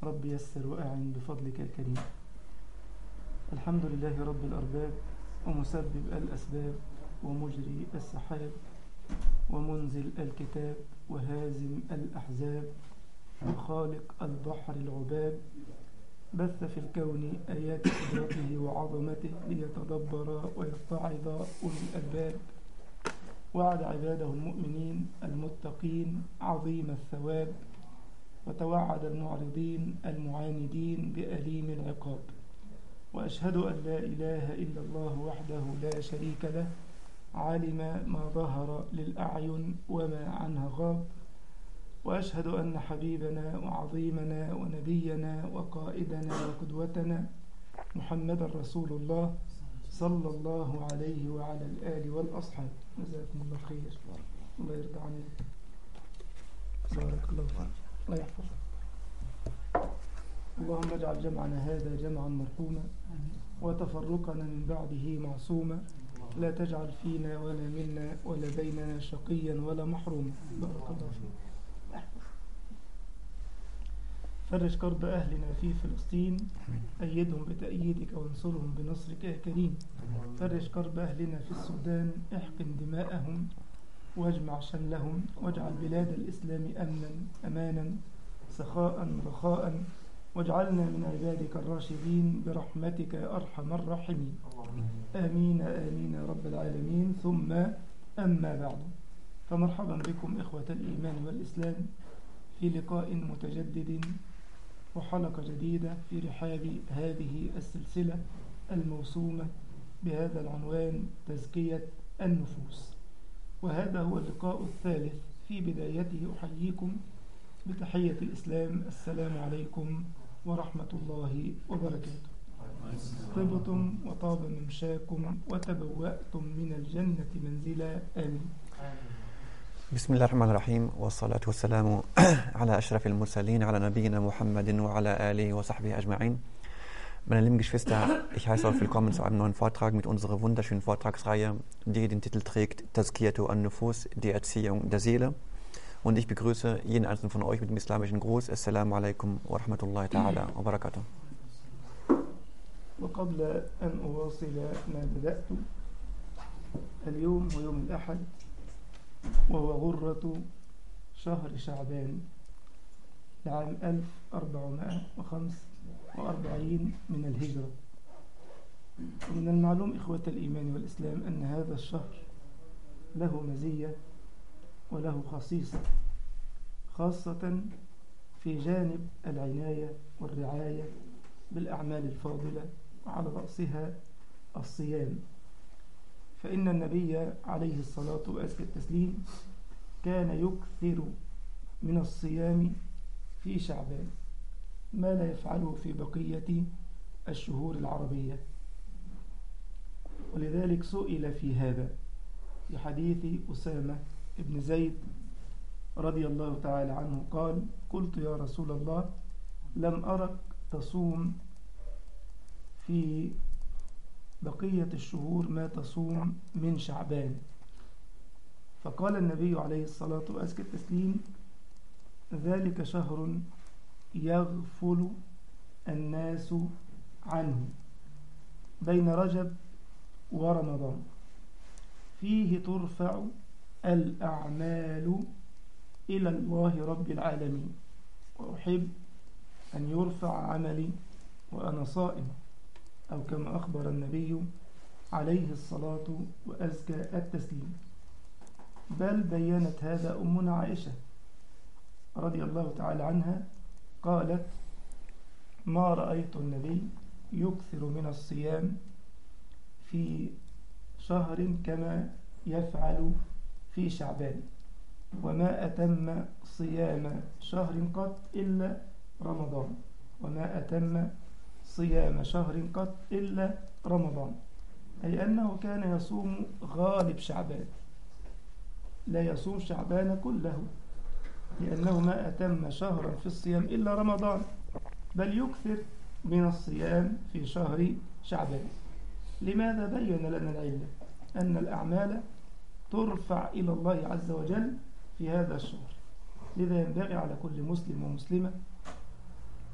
رب يسر وأعن بفضلك الكريم الحمد لله رب الأرباب ومسبب الأسباب ومجري السحاب ومنزل الكتاب وهازم الأحزاب وخالق البحر العباب بث في الكون آيات قدرته وعظمته ليتدبر ويتعظ أولي الألباب وعد عباده المؤمنين المتقين عظيم الثواب وتوعد المعرضين المعاندين بأليم العقاب وأشهد أن لا إله إلا الله وحده لا شريك له علم ما ظهر للأعين وما عنها غاب وأشهد أن حبيبنا وعظيمنا ونبينا وقائدنا وقدوتنا محمد رسول الله صلى الله عليه وعلى الآل والأصحاب جزاكم الله خير الله يرضى عنك بارك الله فيك الله يحفظك اللهم اجعل جمعنا هذا جمعا مرحوما وتفرقنا من بعده معصوما لا تجعل فينا ولا منا ولا بيننا شقيا ولا محروما بارك الله فيك فرج كرب أهلنا في فلسطين أيدهم بتأييدك وانصرهم بنصرك يا كريم فرج كرب أهلنا في السودان احقن دماءهم واجمع شملهم واجعل بلاد الإسلام أمنا أمانا سخاء رخاء واجعلنا من عبادك الراشدين برحمتك يا أرحم الراحمين آمين آمين يا رب العالمين ثم أما بعد فمرحبا بكم إخوة الإيمان والإسلام في لقاء متجدد وحلقة جديدة في رحاب هذه السلسلة الموسومة بهذا العنوان تزكية النفوس وهذا هو اللقاء الثالث في بدايته أحييكم بتحية الإسلام السلام عليكم ورحمة الله وبركاته طبتم وطاب ممشاكم وتبوأتم من الجنة منزلا آمين بسم الله الرحمن الرحيم والصلاة والسلام على أشرف المرسلين على نبينا Muhammad وعلى آله وصحبه أجمعين Meine lieben Geschwister, ich heiße euch willkommen zu einem neuen Vortrag mit unserer wunderschönen Vortragsreihe, die den Titel trägt Tazkiyatu an-Nufus, die Erziehung der Seele. Und ich begrüße jeden einzelnen von euch mit dem islamischen Gruß. Assalamu alaikum wa rahmatullahi ta'ala wa barakatuh. وقبل أن أواصل ما بدأت اليوم هو يوم الأحد وهو غرة شهر شعبان لعام 1445 من الهجرة ومن المعلوم إخوة الإيمان والإسلام أن هذا الشهر له مزية وله خصيصة خاصة في جانب العناية والرعاية بالأعمال الفاضلة وعلى رأسها الصيام فإن النبي عليه الصلاة وأزكى التسليم كان يكثر من الصيام في شعبان ما لا يفعله في بقية الشهور العربية ولذلك سئل في هذا في حديث أسامة ابن زيد رضي الله تعالى عنه قال قلت يا رسول الله لم أرك تصوم في بقية الشهور ما تصوم من شعبان فقال النبي عليه الصلاة وأزكى التسليم ذلك شهر يغفل الناس عنه بين رجب ورمضان فيه ترفع الأعمال إلى الله رب العالمين وأحب أن يرفع عملي وأنا صائم أو كما أخبر النبي عليه الصلاة وأزكى التسليم بل بينت هذا أمنا عائشة رضي الله تعالى عنها قالت ما رأيت النبي يكثر من الصيام في شهر كما يفعل في شعبان وما أتم صيام شهر قط إلا رمضان وما أتم صيام شهر قط إلا رمضان أي أنه كان يصوم غالب شعبان لا يصوم شعبان كله لأنه ما أتم شهرا في الصيام إلا رمضان بل يكثر من الصيام في شهر شعبان لماذا بين لنا العلة أن الأعمال ترفع إلى الله عز وجل في هذا الشهر لذا ينبغي على كل مسلم ومسلمة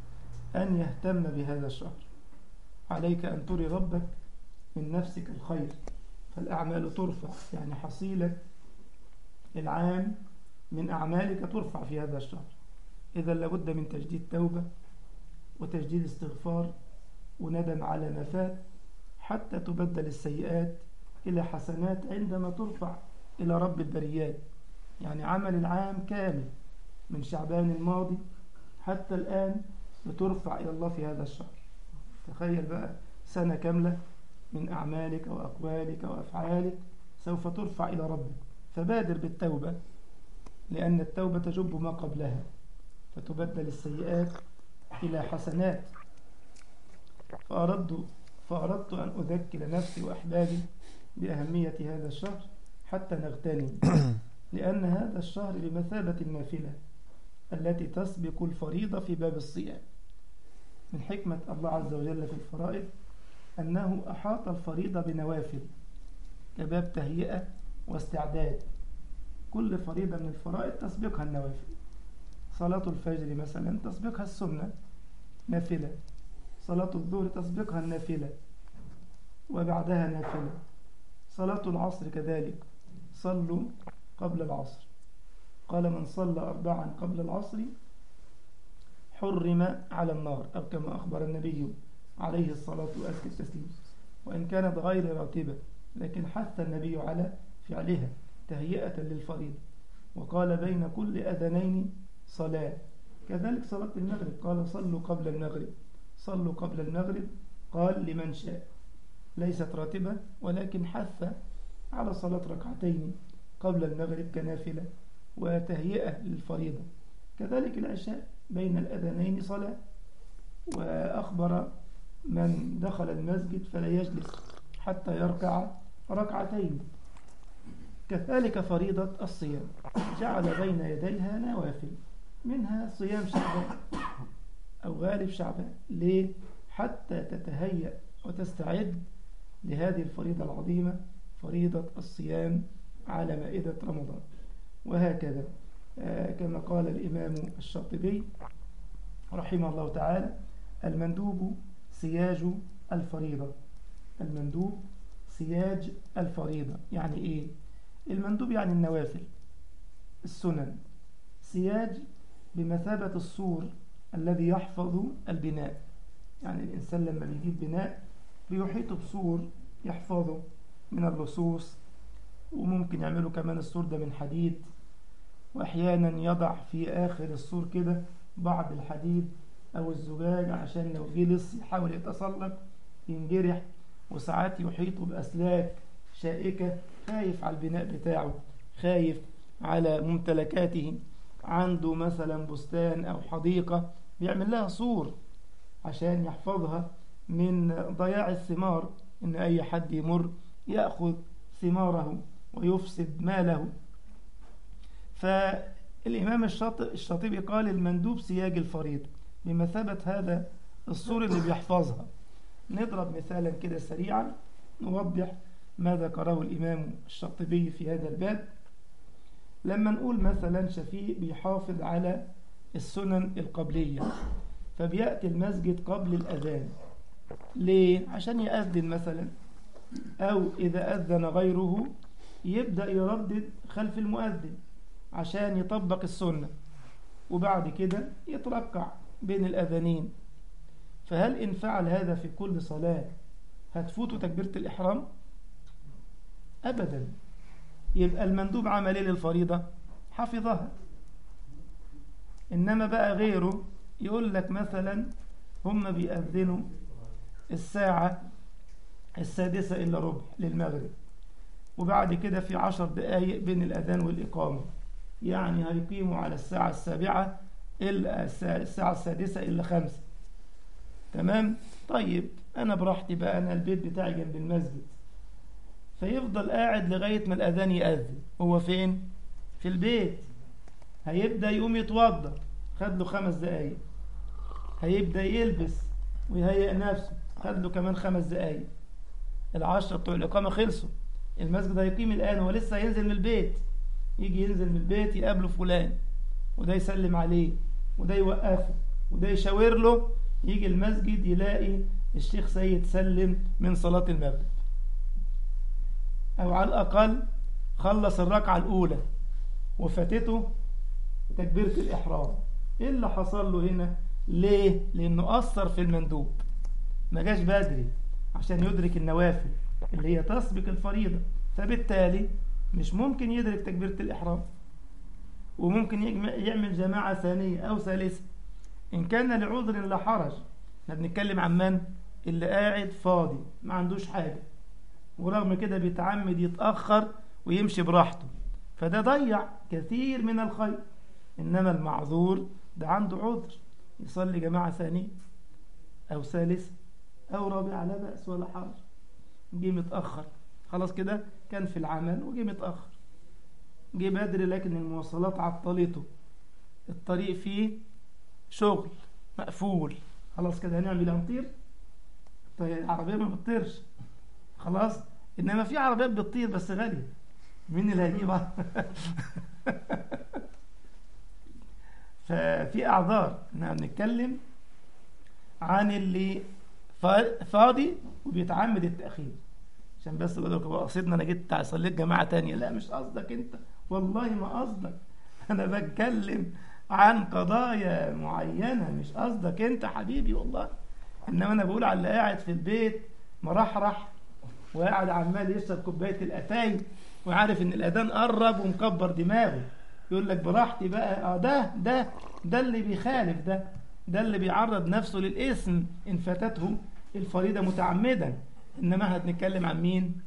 أن يهتم بهذا الشهر عليك أن تري ربك من نفسك الخير فالأعمال ترفع يعني حصيلة العام من أعمالك ترفع في هذا الشهر إذا لابد من تجديد توبة وتجديد استغفار وندم على ما فات حتى تبدل السيئات إلى حسنات عندما ترفع إلى رب البريات يعني عمل العام كامل من شعبان الماضي حتى الآن بترفع إلى الله في هذا الشهر تخيل بقى سنة كاملة من أعمالك وأقوالك وأفعالك سوف ترفع إلى ربك فبادر بالتوبة لأن التوبة تجب ما قبلها فتبدل السيئات إلى حسنات فأردت, فأردت أن أذكر نفسي وأحبابي بأهمية هذا الشهر حتى نغتنم لأن هذا الشهر بمثابة النافلة التي تسبق الفريضة في باب الصيام من حكمة الله عز وجل في الفرائض أنه أحاط الفريضة بنوافل كباب تهيئة واستعداد كل فريضة من الفرائض تسبقها النوافل صلاة الفجر مثلا تسبقها السنة نافلة صلاة الظهر تسبقها النافلة وبعدها نافلة صلاة العصر كذلك صلوا قبل العصر قال من صلى أربعا قبل العصر حرم على النار أو كما أخبر النبي عليه الصلاة وأزكى التسليم وإن كانت غير راتبة لكن حث النبي على فعلها تهيئة للفريضة وقال بين كل أذنين صلاة كذلك صلاة المغرب قال صلوا قبل المغرب صلوا قبل المغرب قال لمن شاء ليست راتبة ولكن حث على صلاة ركعتين قبل المغرب كنافلة وتهيئة للفريضة كذلك العشاء بين الأذانين صلاة وأخبر من دخل المسجد فلا يجلس حتى يركع ركعتين كذلك فريضة الصيام جعل بين يديها نوافل منها صيام شعبان أو غالب شعبان ليه؟ حتى تتهيأ وتستعد لهذه الفريضة العظيمة فريضة الصيام على مائدة رمضان وهكذا آه كما قال الإمام الشاطبي رحمه الله تعالى المندوب سياج الفريضة المندوب سياج الفريضة يعني إيه؟ المندوب يعني النوافل السنن سياج بمثابة السور الذي يحفظ البناء يعني الإنسان لما بيجيب بناء بيحيط بسور يحفظه من اللصوص وممكن يعملوا كمان السور ده من حديد وأحيانا يضع في آخر السور كده بعض الحديد أو الزجاج عشان لو جه لص يحاول يتسلق ينجرح وساعات يحيط بأسلاك شائكة خايف على البناء بتاعه خايف على ممتلكاته عنده مثلا بستان أو حديقة بيعمل لها سور عشان يحفظها من ضياع الثمار إن أي حد يمر يأخذ ثماره ويفسد ماله فالإمام الشاطبي قال المندوب سياج الفريض بمثابة هذا السور اللي بيحفظها نضرب مثالا كده سريعا نوضح ما ذكره الإمام الشاطبي في هذا الباب لما نقول مثلا شفيق بيحافظ على السنن القبلية فبيأتي المسجد قبل الأذان ليه؟ عشان يأذن مثلا أو إذا أذن غيره يبدأ يردد خلف المؤذن عشان يطبق السنة وبعد كده يتركع بين الأذانين فهل إن فعل هذا في كل صلاة هتفوت تكبيرة الإحرام؟ أبدا يبقى المندوب عمل ايه للفريضة حفظها إنما بقى غيره يقول لك مثلا هم بيأذنوا الساعة السادسة إلا ربع للمغرب وبعد كده في عشر دقايق بين الأذان والإقامة يعني هيقيموا على الساعة السابعة إلا الساعة السادسة إلا خمسة تمام طيب أنا براحتي بقى أنا البيت بتاعي جنب المسجد فيفضل قاعد لغاية ما الأذان يأذن هو فين؟ في البيت هيبدأ يقوم يتوضى خد له خمس دقايق هيبدأ يلبس ويهيئ نفسه خد له كمان خمس دقايق العشرة بتوع الإقامة خلصوا المسجد هيقيم الآن هو لسه هينزل من البيت يجي ينزل من البيت يقابله فلان وده يسلم عليه وده يوقفه وده يشاور له يجي المسجد يلاقي الشيخ سيد سلم من صلاة المغرب أو على الأقل خلص الركعة الأولى وفاتته تكبيرة الإحرام إيه اللي حصل له هنا؟ ليه؟ لأنه أثر في المندوب ما جاش بدري عشان يدرك النوافل اللي هي تسبق الفريضة فبالتالي مش ممكن يدرك تكبيرة الإحرام وممكن يعمل جماعة ثانية أو ثالثة إن كان لعذر لا حرج احنا بنتكلم عن من؟ اللي قاعد فاضي ما عندوش حاجة ورغم كده بيتعمد يتأخر ويمشي براحته فده ضيع كثير من الخير إنما المعذور ده عنده عذر يصلي جماعة ثانية أو ثالثة أو رابعة لا بأس ولا حرج جه متأخر خلاص كده كان في العمل وجه متأخر جه بدري لكن المواصلات عطلته الطريق فيه شغل مقفول خلاص كده هنعمل هنطير طيب العربية ما بتطيرش خلاص إنما في عربيات بتطير بس غالية مين اللي هيجيبها ففي أعذار احنا بنتكلم عن اللي فاضي وبيتعمد التأخير عشان بس بقول لك قصدنا انا جيت صليت جماعه تانية لا مش قصدك انت والله ما قصدك انا بتكلم عن قضايا معينه مش قصدك انت حبيبي والله انما انا بقول على اللي قاعد في البيت مرحرح وقاعد عمال يشرب كوبايه الاتاي وعارف ان الاذان قرب ومكبر دماغه يقول لك براحتي بقى اه ده ده ده اللي بيخالف ده ده اللي بيعرض نفسه للإثم إن فاتته الفريضة متعمدا إنما هنتكلم عن مين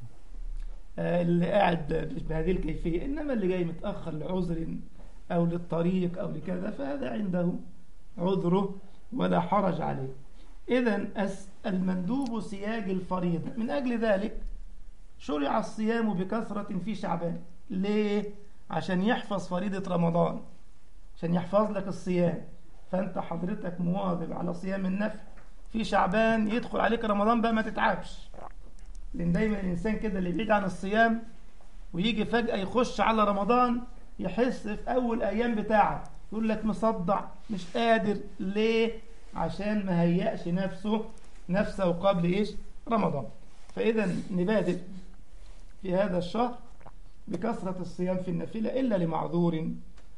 آه اللي قاعد بهذه الكيفية إنما اللي جاي متأخر لعذر أو للطريق أو لكذا فهذا عنده عذره ولا حرج عليه إذا المندوب سياج الفريضة من أجل ذلك شرع الصيام بكثرة في شعبان ليه؟ عشان يحفظ فريضة رمضان عشان يحفظ لك الصيام فأنت حضرتك مواظب على صيام النفل في شعبان يدخل عليك رمضان بقى ما تتعبش لأن دايما الإنسان كده اللي بعيد عن الصيام ويجي فجأة يخش على رمضان يحس في أول أيام بتاعه يقول لك مصدع مش قادر ليه عشان ما هيأش نفسه نفسه قبل إيش رمضان فإذا نبادر في هذا الشهر بكثرة الصيام في النافلة إلا لمعذور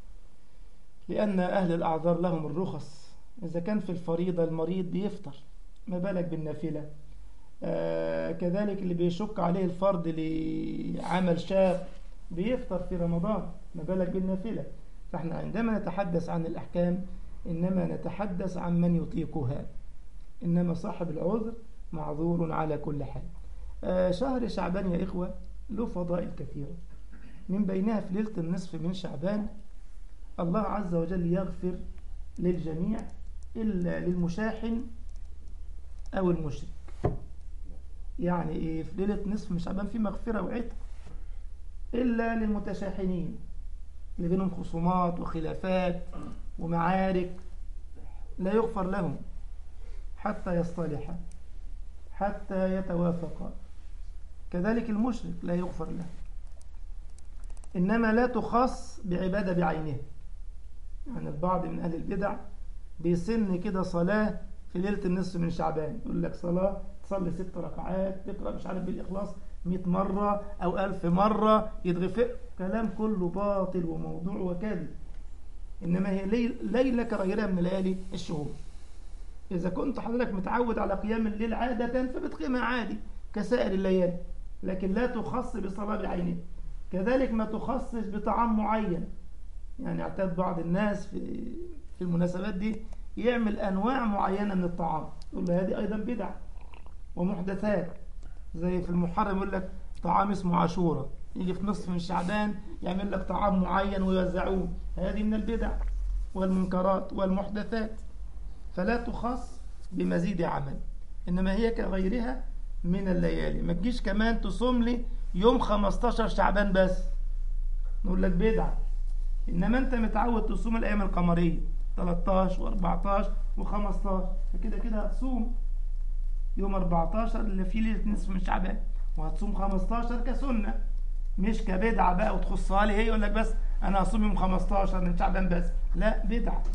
لأن أهل الأعذار لهم الرخص إذا كان في الفريضة المريض بيفطر ما بالك بالنافلة آه كذلك اللي بيشك عليه الفرض لعمل شاب بيفطر في رمضان ما بالك بالنافلة فاحنا عندما نتحدث عن الأحكام إنما نتحدث عن من يطيقها إنما صاحب العذر معذور على كل حال آه شهر شعبان يا إخوة له فضائل كثيرة من بينها في ليلة النصف من شعبان الله عز وجل يغفر للجميع إلا للمشاحن أو المشرك يعني إيه في ليلة نصف من شعبان في مغفرة وعتق إلا للمتشاحنين اللي بينهم خصومات وخلافات ومعارك لا يغفر لهم حتى يصطلحا حتى يتوافقا كذلك المشرك لا يغفر له إنما لا تخص بعبادة بعينها يعني البعض من أهل البدع بيسن كده صلاة في ليلة النصف من شعبان يقول لك صلاة تصلي ست ركعات تقرأ مش عارف بالإخلاص 100 مرة أو ألف مرة يتغفر كلام كله باطل وموضوع وكاذب إنما هي ليلة كغيرها من ليالي الشهور إذا كنت حضرتك متعود على قيام الليل عادة فبتقيمها عادي كسائر الليالي لكن لا تخص بصلاة بعينها كذلك ما تخصص بطعام معين يعني اعتاد بعض الناس في في المناسبات دي يعمل أنواع معينة من الطعام يقول له هذه أيضا بدع ومحدثات زي في المحرم يقول لك طعام اسمه عاشورة يجي في نصف من شعبان يعمل لك طعام معين ويوزعوه هذه من البدع والمنكرات والمحدثات فلا تخص بمزيد عمل إنما هي كغيرها من الليالي ما تجيش كمان تصوم لي يوم 15 شعبان بس نقول لك بدعة إنما أنت متعود تصوم الأيام القمرية 13 و14 و15 فكده كده هتصوم يوم 14 اللي فيه ليلة نصف من شعبان وهتصوم 15 كسنة مش كبدعة بقى وتخصها لي هي يقول لك بس أنا هصوم يوم 15 من شعبان بس لا بدعة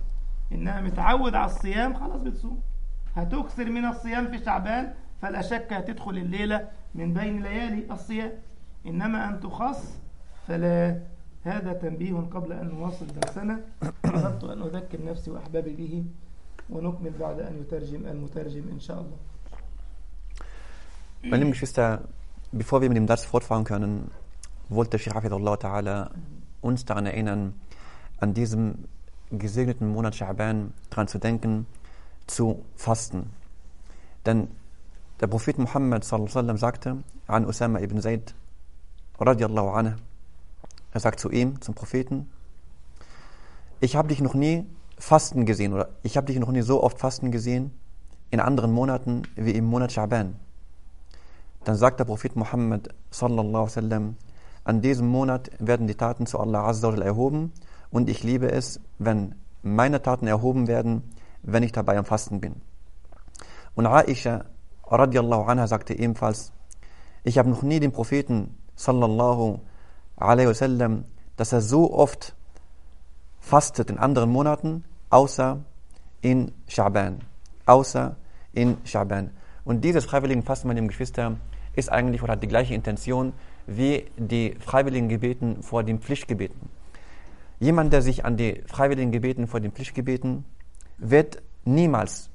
إنها متعود على الصيام خلاص بتصوم هتكثر من الصيام في شعبان فلا شك هتدخل الليلة من بين ليالي الصيام إنما أن تخص فلا هذا تنبيه قبل أن نواصل درسنا أردت أن أذكر نفسي وأحبابي به ونكمل بعد أن يترجم المترجم إن شاء الله Meine lieben Geschwister, bevor wir mit dem Satz fortfahren können, wollte Sheikh Hafidullah Ta'ala uns daran erinnern, an diesem gesegneten Monat Sha'ban daran zu denken, zu fasten. Denn der Prophet Muhammad sallallahu alaihi wasallam sagte an Usama ibn Zayd radiallahu anhu, er sagt zu ihm, zum Propheten, ich habe dich noch nie fasten gesehen oder ich habe dich noch nie so oft fasten gesehen in anderen Monaten wie im Monat Sha'ban. Dann sagt der Prophet Muhammad sallallahu alaihi wasallam, an diesem Monat werden die Taten zu Allah Azza wa erhoben und ich liebe es, wenn meine Taten erhoben werden, wenn ich dabei am Fasten bin. Und Aisha radiallahu anha sagte ebenfalls, ich habe noch nie den Propheten sallallahu alaihi wasallam, dass er so oft fastet in anderen Monaten, außer in Sha'ban. Außer in Sha'ban. Und dieses freiwillige Fasten, meine Geschwister, ist eigentlich oder hat die gleiche Intention wie die freiwilligen Gebeten vor den Pflichtgebeten. Jemand, der sich an die freiwilligen Gebeten vor den Pflichtgebeten, wird niemals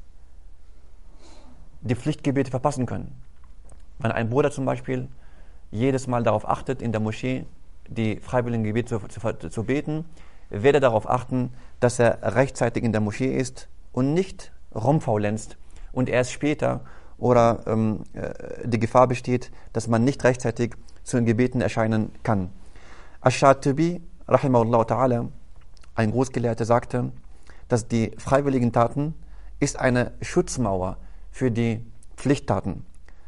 die Pflichtgebete verpassen können. Wenn ein Bruder zum Beispiel jedes Mal darauf achtet, in der Moschee die freiwilligen Gebete zu, zu, zu beten, wird er darauf achten, dass er rechtzeitig in der Moschee ist und nicht rumfaulenzt und erst später oder ähm, äh, die Gefahr besteht, dass man nicht rechtzeitig zu den Gebeten erscheinen kann. Ash-Shatibi, rahimahullah ta'ala, ein Großgelehrter, sagte, dass die freiwilligen Taten ist eine Schutzmauer für die Pflichttaten.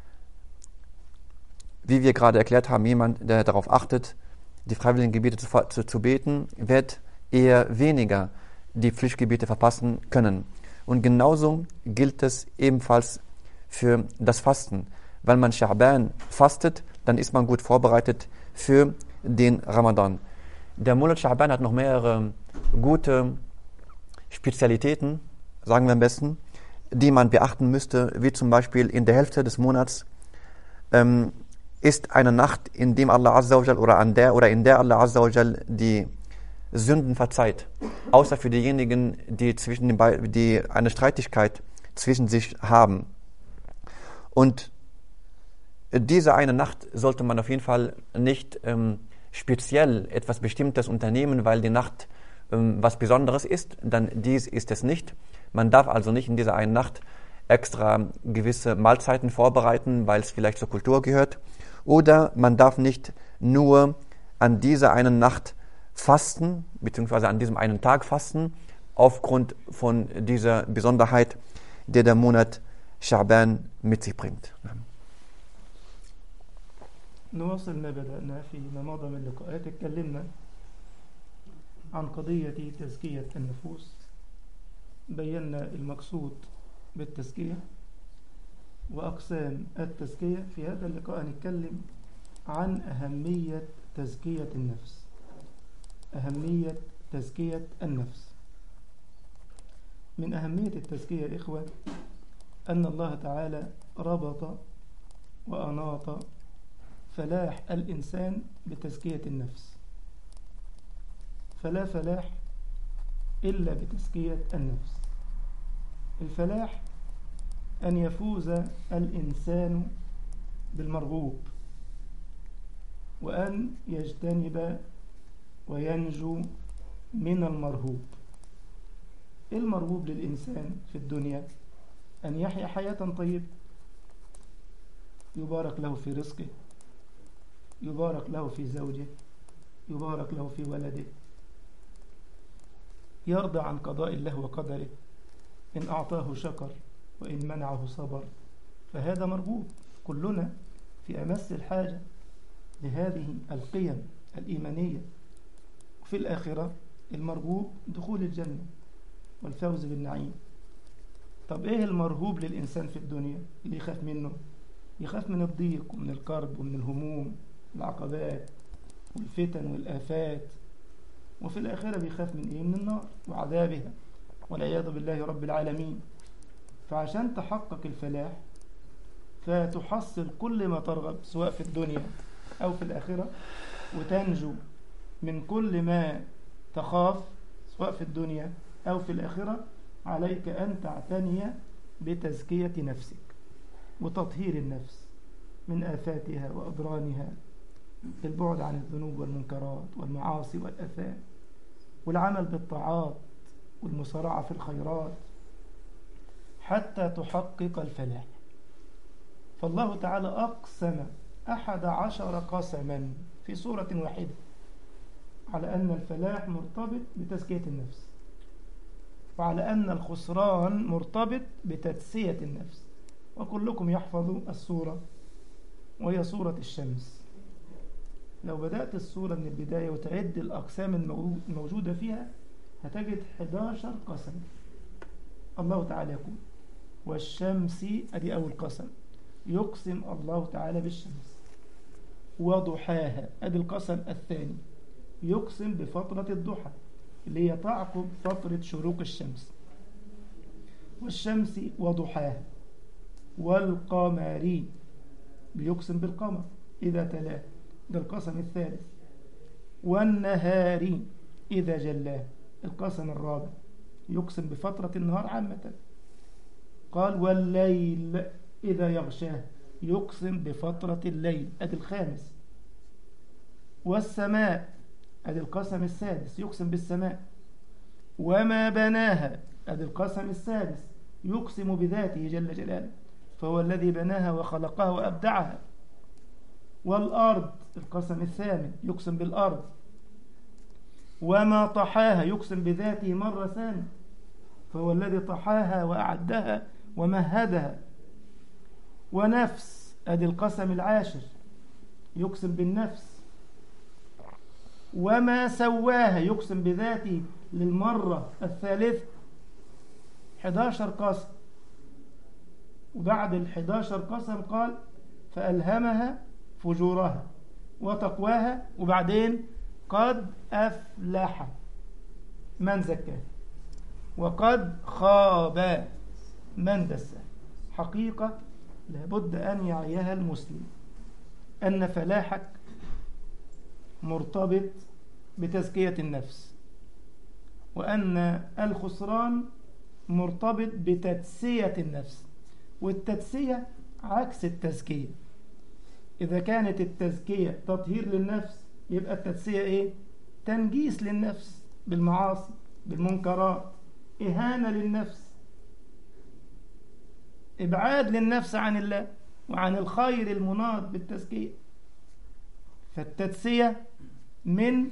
Wie wir gerade erklärt haben, jemand, der darauf achtet, die freiwilligen Gebete zu, zu, zu beten, wird eher weniger die Pflichtgebete verpassen können. Und genauso gilt es ebenfalls für das Fasten. Weil man Sha'ban fastet, dann ist man gut vorbereitet für den Ramadan. Der Monat Sha'ban hat noch mehrere gute Spezialitäten, sagen wir am besten, die man beachten müsste, wie zum Beispiel in der Hälfte des Monats ähm, ist eine Nacht, in dem Allah Azza wa oder an der oder in der Allah Azza wa die Sünden verzeiht, außer für diejenigen, die zwischen den beiden, die eine Streitigkeit zwischen sich haben. Und diese eine Nacht sollte man auf jeden Fall nicht ähm, speziell etwas Bestimmtes unternehmen, weil die Nacht ähm, was Besonderes ist, dann dies ist es nicht. Man darf also nicht in dieser einen Nacht extra gewisse Mahlzeiten vorbereiten, weil es vielleicht zur Kultur gehört. Oder man darf nicht nur an dieser einen Nacht fasten, beziehungsweise an diesem einen Tag fasten, aufgrund von dieser Besonderheit, der der Monat Sha'ban mit sich bringt. نواصل ما بدأنا فيما مضى من لقاءات اتكلمنا عن قضية تزكية النفوس بينا المقصود بالتزكية وأقسام التزكية في هذا اللقاء نتكلم عن أهمية تزكية النفس أهمية تزكية النفس من أهمية التزكية يا إخوة أن الله تعالى ربط وأناط فلاح الإنسان بتزكية النفس فلا فلاح إلا بتزكية النفس الفلاح أن يفوز الإنسان بالمرغوب وأن يجتنب وينجو من المرهوب المرغوب للإنسان في الدنيا أن يحيا حياة طيبة يبارك له في رزقه يبارك له في زوجه يبارك له في ولده يرضى عن قضاء الله وقدره إن أعطاه شكر وإن منعه صبر فهذا مرغوب كلنا في أمس الحاجة لهذه القيم الإيمانية وفي الآخرة المرغوب دخول الجنة والفوز بالنعيم طب إيه المرهوب للإنسان في الدنيا اللي يخاف منه يخاف من الضيق ومن الكرب ومن الهموم العقبات والفتن والآفات وفي الآخرة بيخاف من إيه من النار وعذابها والعياذ بالله رب العالمين فعشان تحقق الفلاح فتحصل كل ما ترغب سواء في الدنيا أو في الآخرة وتنجو من كل ما تخاف سواء في الدنيا أو في الآخرة عليك أن تعتني بتزكية نفسك وتطهير النفس من آفاتها وأضرانها بالبعد عن الذنوب والمنكرات والمعاصي والأثام والعمل بالطاعات والمسارعة في الخيرات حتى تحقق الفلاح فالله تعالى أقسم أحد عشر قسما في سورة واحدة على أن الفلاح مرتبط بتزكية النفس وعلى أن الخسران مرتبط بتدسية النفس وكلكم يحفظ السورة وهي سورة الشمس لو بدأت السورة من البداية وتعد الأقسام الموجودة فيها هتجد 11 قسم الله تعالى يقول والشمس أدي أول قسم يقسم الله تعالى بالشمس وضحاها أدي القسم الثاني يقسم بفترة الضحى اللي هي تعقب فترة شروق الشمس والشمس وضحاها والقمر بيقسم بالقمر إذا تلاه ده القسم الثالث والنهار إذا جلاه القسم الرابع يقسم بفترة النهار عامة قال والليل إذا يغشاه يقسم بفترة الليل أدي الخامس والسماء أدي القسم السادس يقسم بالسماء وما بناها أدي القسم السادس يقسم بذاته جل جلاله فهو الذي بناها وخلقها وأبدعها والأرض القسم الثامن يقسم بالأرض وما طحاها يقسم بذاته مرة ثانية فهو الذي طحاها وأعدها ومهدها ونفس أدي القسم العاشر يقسم بالنفس وما سواها يقسم بذاته للمرة الثالثة 11 قسم وبعد ال 11 قسم قال فألهمها فجورها وتقواها وبعدين قد أفلح من زكاها وقد خاب من دساها حقيقة لابد أن يعيها المسلم أن فلاحك مرتبط بتزكية النفس وأن الخسران مرتبط بتدسية النفس والتدسية عكس التزكية إذا كانت التزكية تطهير للنفس يبقى التدسية إيه؟ تنجيس للنفس بالمعاصي بالمنكرات إهانة للنفس إبعاد للنفس عن الله وعن الخير المناط بالتزكية فالتدسية من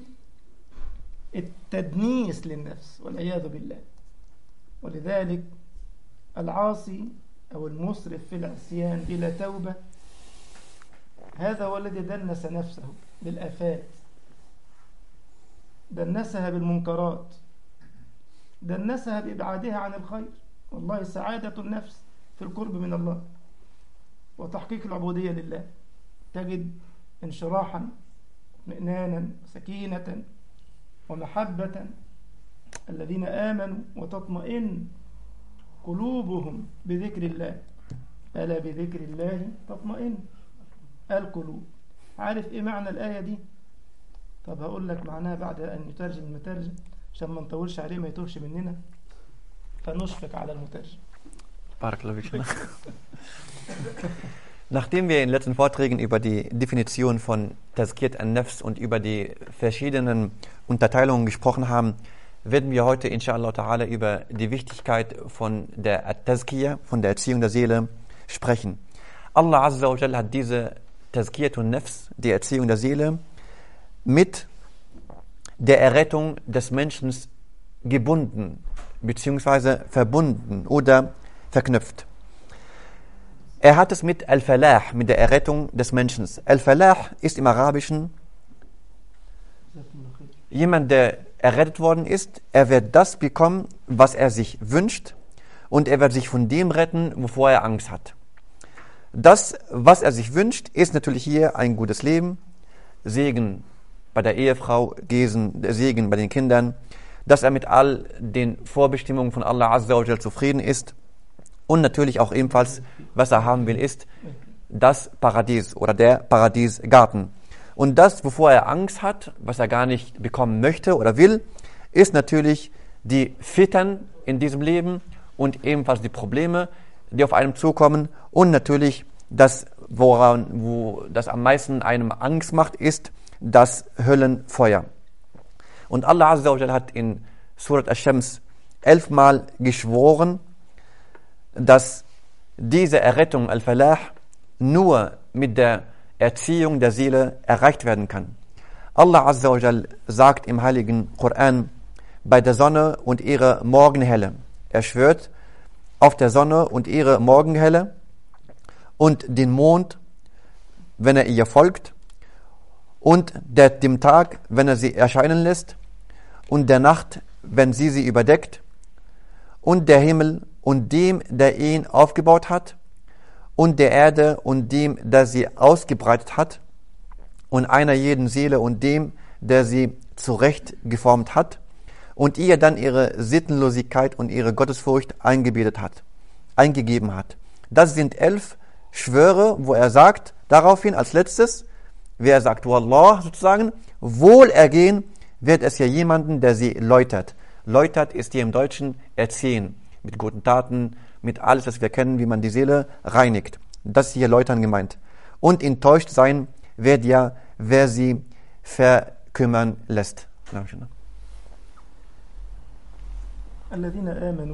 التدنيس للنفس والعياذ بالله ولذلك العاصي أو المسرف في العصيان بلا توبة هذا هو الذي دنس نفسه بالآفات دنسها بالمنكرات دنسها بإبعادها عن الخير والله سعادة النفس في القرب من الله وتحقيق العبودية لله تجد انشراحا اطمئنانا سكينة ومحبة الذين آمنوا وتطمئن قلوبهم بذكر الله ألا بذكر الله تطمئن القلوب عارف إيه معنى الآية دي طب هقول لك معناها بعد أن يترجم المترجم عشان ما نطولش عليه ما يتوهش مننا فنشفق على المترجم Barakallahu Nachdem wir in den letzten Vorträgen über die Definition von Tazkiyat an-Nafs und über die verschiedenen Unterteilungen gesprochen haben, werden wir heute inshallah ta'ala über die Wichtigkeit von der Tazkiyah, von der Erziehung der Seele sprechen. Allah Azza wa Jalla hat diese Tazkiyat an-Nafs, die Erziehung der Seele, mit der Errettung des Menschen gebunden bzw. verbunden oder verknüpft. Er hat es mit Al-Falah, mit der Errettung des Menschen. Al-Falah ist im Arabischen jemand, der errettet worden ist. Er wird das bekommen, was er sich wünscht und er wird sich von dem retten, wovor er Angst hat. Das, was er sich wünscht, ist natürlich hier ein gutes Leben, Segen bei der Ehefrau, Segen bei den Kindern, dass er mit all den Vorbestimmungen von Allah Azza wa Jal zufrieden ist und natürlich auch ebenfalls, was er haben will, ist das Paradies oder der Paradiesgarten. Und das, wovor er Angst hat, was er gar nicht bekommen möchte oder will, ist natürlich die Fittern in diesem Leben und ebenfalls die Probleme, die auf einem zukommen und natürlich das, woran, wo das am meisten einem Angst macht, ist das Höllenfeuer. Und Allah Azza wa Jal hat in Surat Ash-Shams elfmal geschworen, dass diese Errettung, Al-Falah, nur mit der Erziehung der Seele erreicht werden kann. Allah Azza wa Jal sagt im heiligen Koran bei der Sonne und ihrer Morgenhelle. Er schwört auf der Sonne und ihre Morgenhelle und den Mond, wenn er ihr folgt, und der, dem Tag, wenn er sie erscheinen lässt, und der Nacht, wenn sie sie überdeckt, und der Himmel und dem, der ihn aufgebaut hat, und der Erde und dem, der sie ausgebreitet hat, und einer jeden Seele und dem, der sie zurecht geformt hat, und ihr dann ihre Sittenlosigkeit und ihre Gottesfurcht eingebetet hat, eingegeben hat. Das sind elf Schwöre, wo er sagt, daraufhin als letztes, wer sagt Wallah sozusagen, Wohlergehen wird es ja jemanden, der sie läutert. Läutert ist hier im Deutschen erziehen, mit guten Taten, mit alles, was wir kennen, wie man die Seele reinigt. Das ist hier Läutern gemeint. Und enttäuscht sein wird ja, wer sie verkümmern lässt. الذين آمنوا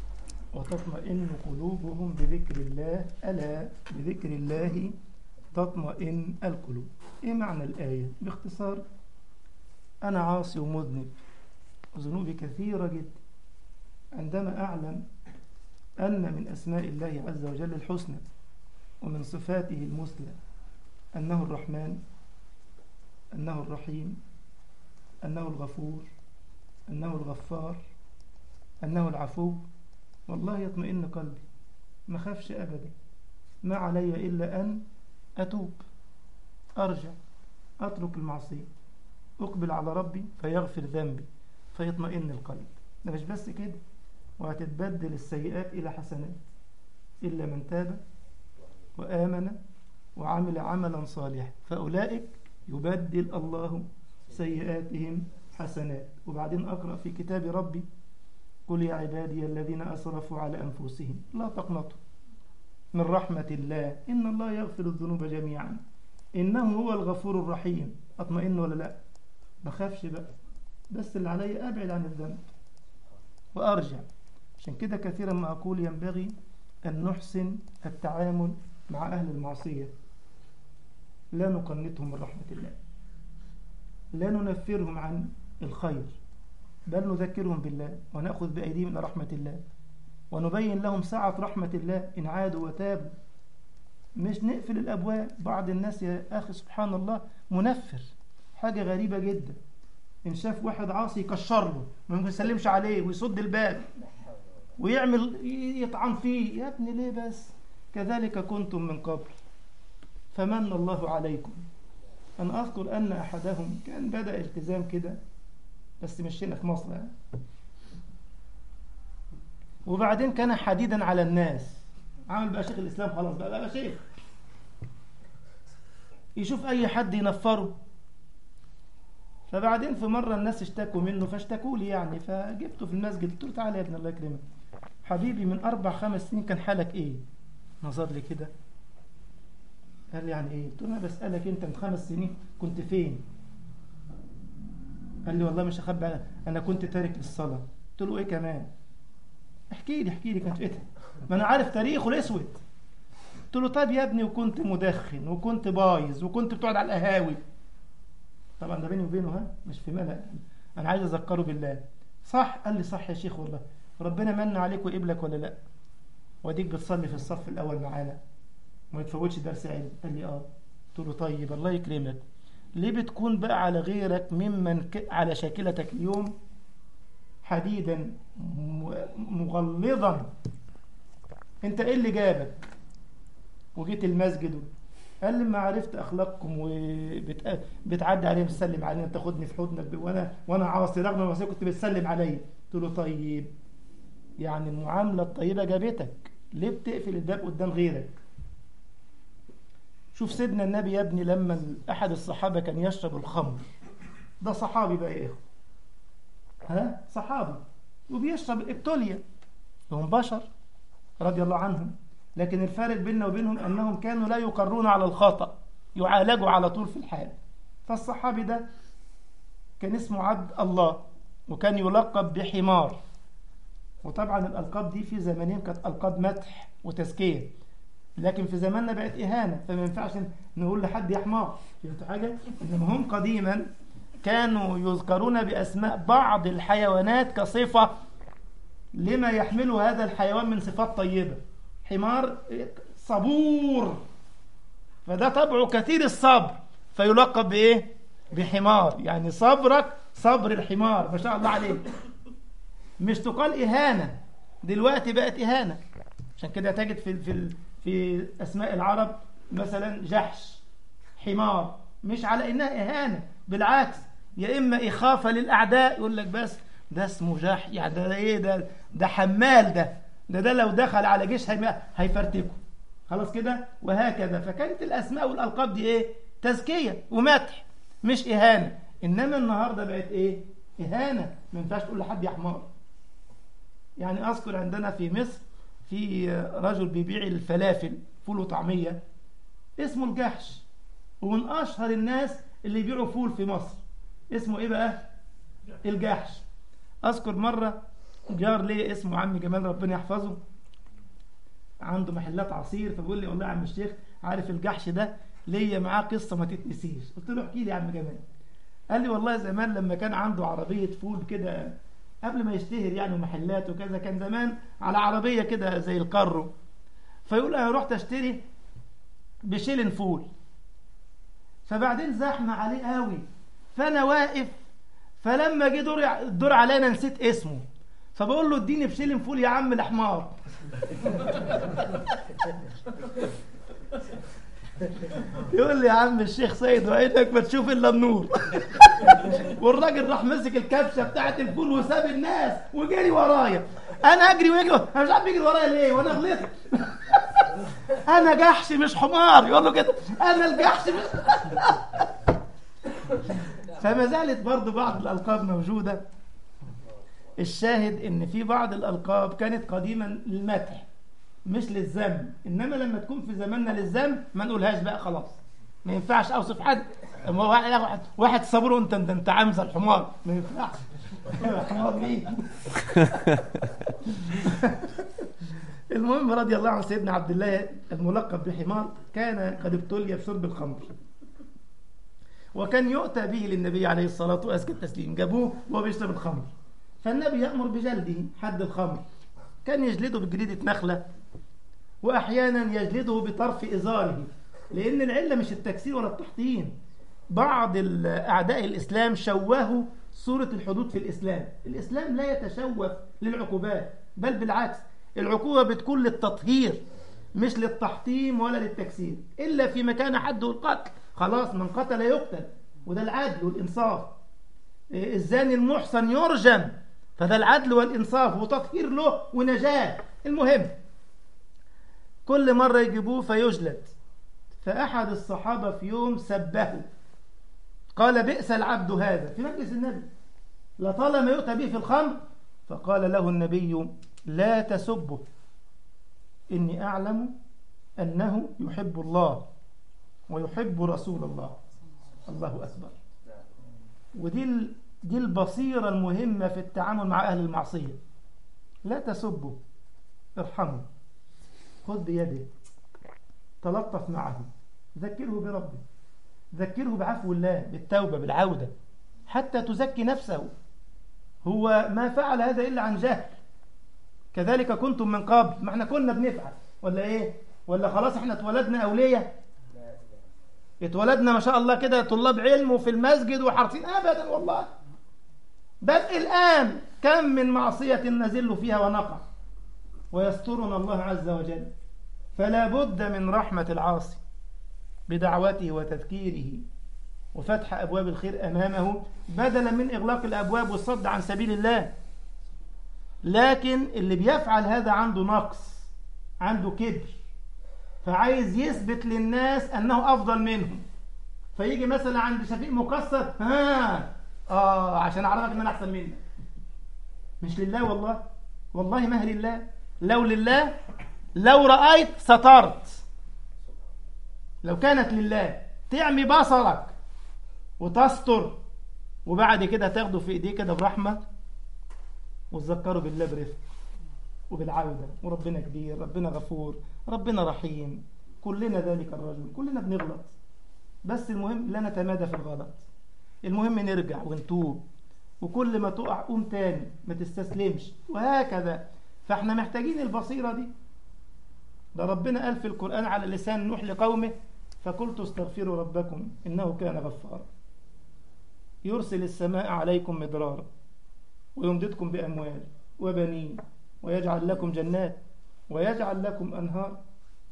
وتطمئن قلوبهم بذكر الله ألا بذكر الله تطمئن القلوب إيه معنى الآية باختصار أنا عاصي ومذنب وذنوبي كثيرة جدا عندما أعلم أن من أسماء الله عز وجل الحسنى ومن صفاته المثلى أنه الرحمن أنه الرحيم أنه الغفور أنه الغفار أنه العفو والله يطمئن قلبي ما خافش أبدا ما علي إلا أن أتوب أرجع أترك المعصية أقبل على ربي فيغفر ذنبي فيطمئن القلب ده مش بس كده وهتتبدل السيئات إلى حسنات إلا من تاب وآمن وعمل عملا صالحا فأولئك يبدل الله سيئاتهم حسنات وبعدين أقرأ في كتاب ربي قل يا عبادي الذين أسرفوا على أنفسهم لا تقنطوا من رحمة الله إن الله يغفر الذنوب جميعا إنه هو الغفور الرحيم أطمئن ولا لا بخافش بقى بس اللي علي أبعد عن الذنب وأرجع عشان كده كثيرا ما أقول ينبغي أن نحسن التعامل مع أهل المعصية لا نقنطهم من رحمة الله لا ننفرهم عن الخير بل نذكرهم بالله ونأخذ بأيديهم إلى رحمة الله ونبين لهم سعة رحمة الله إن عادوا وتابوا مش نقفل الأبواب بعض الناس يا أخي سبحان الله منفر حاجة غريبة جدا إن شاف واحد عاصي يكشر له ما يسلمش عليه ويصد الباب ويعمل يطعن فيه يا ابني ليه بس كذلك كنتم من قبل فمن الله عليكم أنا أذكر أن أحدهم كان بدأ التزام كده بس مش هنا في مصر يعني. وبعدين كان حديدا على الناس عمل بقى شيخ الإسلام خلاص بقى بقى شيخ يشوف أي حد ينفره فبعدين في مرة الناس اشتكوا منه فاشتكوا لي يعني فجبته في المسجد قلت له تعالى يا ابن الله يكرمك حبيبي من أربع خمس سنين كان حالك إيه؟ نظر لي كده قال لي يعني إيه؟ قلت له أنا بسألك أنت من خمس سنين كنت فين؟ قال لي والله مش هخبي عليك أنا كنت تارك للصلاة قلت له إيه كمان؟ احكي لي احكي لي كانت إيه؟ ما أنا عارف تاريخه الأسود قلت له طيب يا ابني وكنت مدخن وكنت بايظ وكنت بتقعد على القهاوي طبعا ده بيني وبينه ها مش في ملأ انا عايز اذكره بالله صح قال لي صح يا شيخ والله ربنا من عليك وقبلك ولا لا واديك بتصلي في الصف الاول معانا وما تفوتش درس علم قال لي اه قلت له طيب الله يكرمك ليه بتكون بقى على غيرك ممن ك... على شاكلتك اليوم حديدا مغلظا انت ايه اللي جابك وجيت المسجد قال لي ما عرفت اخلاقكم وبتعدي عليهم تسلم علينا تاخدني في حضنك وانا وانا عاصي رغم المعصيه كنت بتسلم عليا قلت له طيب يعني المعامله الطيبه جابتك ليه بتقفل الباب قدام غيرك شوف سيدنا النبي يا ابني لما احد الصحابه كان يشرب الخمر ده صحابي بقى يا اخوه ها صحابي وبيشرب الابتوليا هم بشر رضي الله عنهم لكن الفارق بيننا وبينهم أنهم كانوا لا يقرون على الخطأ يعالجوا على طول في الحال فالصحابي ده كان اسمه عبد الله وكان يلقب بحمار وطبعا الألقاب دي في زمانهم كانت ألقاب مدح وتزكية لكن في زماننا بقت إهانة فما ينفعش نقول لحد يا حمار فهمتوا حاجة؟ إنما هم قديما كانوا يذكرون بأسماء بعض الحيوانات كصفة لما يحمله هذا الحيوان من صفات طيبة حمار صبور فده طبعه كثير الصبر فيلقب بإيه؟ بحمار يعني صبرك صبر الحمار ما شاء الله عليك مش تقال إهانة دلوقتي بقت إهانة عشان كده تجد في في في أسماء العرب مثلا جحش حمار مش على إنها إهانة بالعكس يا إما إخافة للأعداء يقول لك بس ده اسمه جح يعني ده إيه ده ده حمال ده ده ده لو دخل على جيش هيفرتكه خلاص كده وهكذا فكانت الأسماء والألقاب دي إيه تزكية ومدح مش إهانة إنما النهاردة بقت إيه إهانة ما ينفعش تقول لحد يا حمار يعني أذكر عندنا في مصر في رجل بيبيع الفلافل فول وطعمية اسمه الجحش ومن أشهر الناس اللي يبيعوا فول في مصر اسمه إيه بقى الجحش أذكر مرة جار لي اسمه عم جمال ربنا يحفظه عنده محلات عصير فبيقول لي والله يا عم الشيخ عارف الجحش ده ليا معاه قصة ما تتنسيش قلت له احكي لي يا عم جمال قال لي والله زمان لما كان عنده عربية فول كده قبل ما يشتهر يعني محلات وكذا كان زمان على عربية كده زي الكارو فيقول أنا رحت أشتري بشيلن فول فبعدين زحمة عليه قوي فأنا واقف فلما جه دور الدور عليا أنا نسيت اسمه فبقول له اديني بشيلن فول يا عم الحمار يقول لي يا عم الشيخ سيد وعينك ما تشوف الا النور والراجل راح مسك الكبشه بتاعت الفول وساب الناس وجري ورايا انا اجري ويجري انا مش عارف يجري ورايا ليه وانا غلطت انا جحش مش حمار يقول له كده انا الجحش مش فما زالت برضه بعض الالقاب موجوده الشاهد ان في بعض الالقاب كانت قديما للمدح مش للذم انما لما تكون في زماننا للذم ما نقولهاش بقى خلاص ما ينفعش اوصف حد واحد واحد صبره انت انت انت عامزه الحمار ما ينفعش حمار مين المهم رضي الله عن سيدنا عبد الله الملقب بحمار كان قد ابتلي بشرب الخمر وكان يؤتى به للنبي عليه الصلاة وأزكى التسليم جابوه وهو بيشرب الخمر فالنبي يأمر بجلده حد الخمر كان يجلده بجريدة نخلة وأحيانا يجلده بطرف إزاره لأن العلة مش التكسير ولا التحطيم بعض أعداء الإسلام شوهوا صورة الحدود في الإسلام الإسلام لا يتشوف للعقوبات بل بالعكس العقوبة بتكون للتطهير مش للتحطيم ولا للتكسير إلا في مكان حده القتل خلاص من قتل يقتل وده العدل والإنصاف الزاني المحصن يرجم فده العدل والإنصاف وتطهير له ونجاة المهم كل مرة يجيبوه فيجلد فأحد الصحابة في يوم سبه قال بئس العبد هذا في مجلس النبي لطالما يؤتى به في الخمر فقال له النبي لا تسبه إني أعلم أنه يحب الله ويحب رسول الله الله أكبر ودي دي البصيرة المهمة في التعامل مع أهل المعصية لا تسبه ارحمه خذ بيده تلطف معه ذكره بربه ذكره بعفو الله بالتوبة بالعودة حتى تزكي نفسه هو ما فعل هذا إلا عن جهل كذلك كنتم من قبل ما احنا كنا بنفعل ولا ايه ولا خلاص احنا اتولدنا أولية اتولدنا ما شاء الله كده طلاب علم وفي المسجد وحرفين أبدا والله بل الآن كم من معصية نزل فيها ونقع ويسترنا الله عز وجل فلا بد من رحمة العاصي بدعوته وتذكيره وفتح أبواب الخير أمامه بدلا من إغلاق الأبواب والصد عن سبيل الله لكن اللي بيفعل هذا عنده نقص عنده كبر فعايز يثبت للناس أنه أفضل منهم فيجي مثلا عند شفيق مكسر ها آه عشان أعرفك إن أنا أحسن منك مش لله والله والله ما هي لله لو لله لو رأيت سترت لو كانت لله تعمي بصرك وتستر وبعد كده تاخده في ايديه كده برحمة وتذكره بالله برفق وبالعودة وربنا كبير ربنا غفور ربنا رحيم كلنا ذلك الرجل كلنا بنغلط بس المهم لا نتمادى في الغلط المهم نرجع ونتوب وكل ما تقع قوم تاني ما تستسلمش وهكذا فاحنا محتاجين البصيرة دي ده ربنا قال في القرآن على لسان نوح لقومه فقلت استغفروا ربكم إنه كان غفارا يرسل السماء عليكم مدرارا ويمددكم بأموال وبنين ويجعل لكم جنات ويجعل لكم أنهار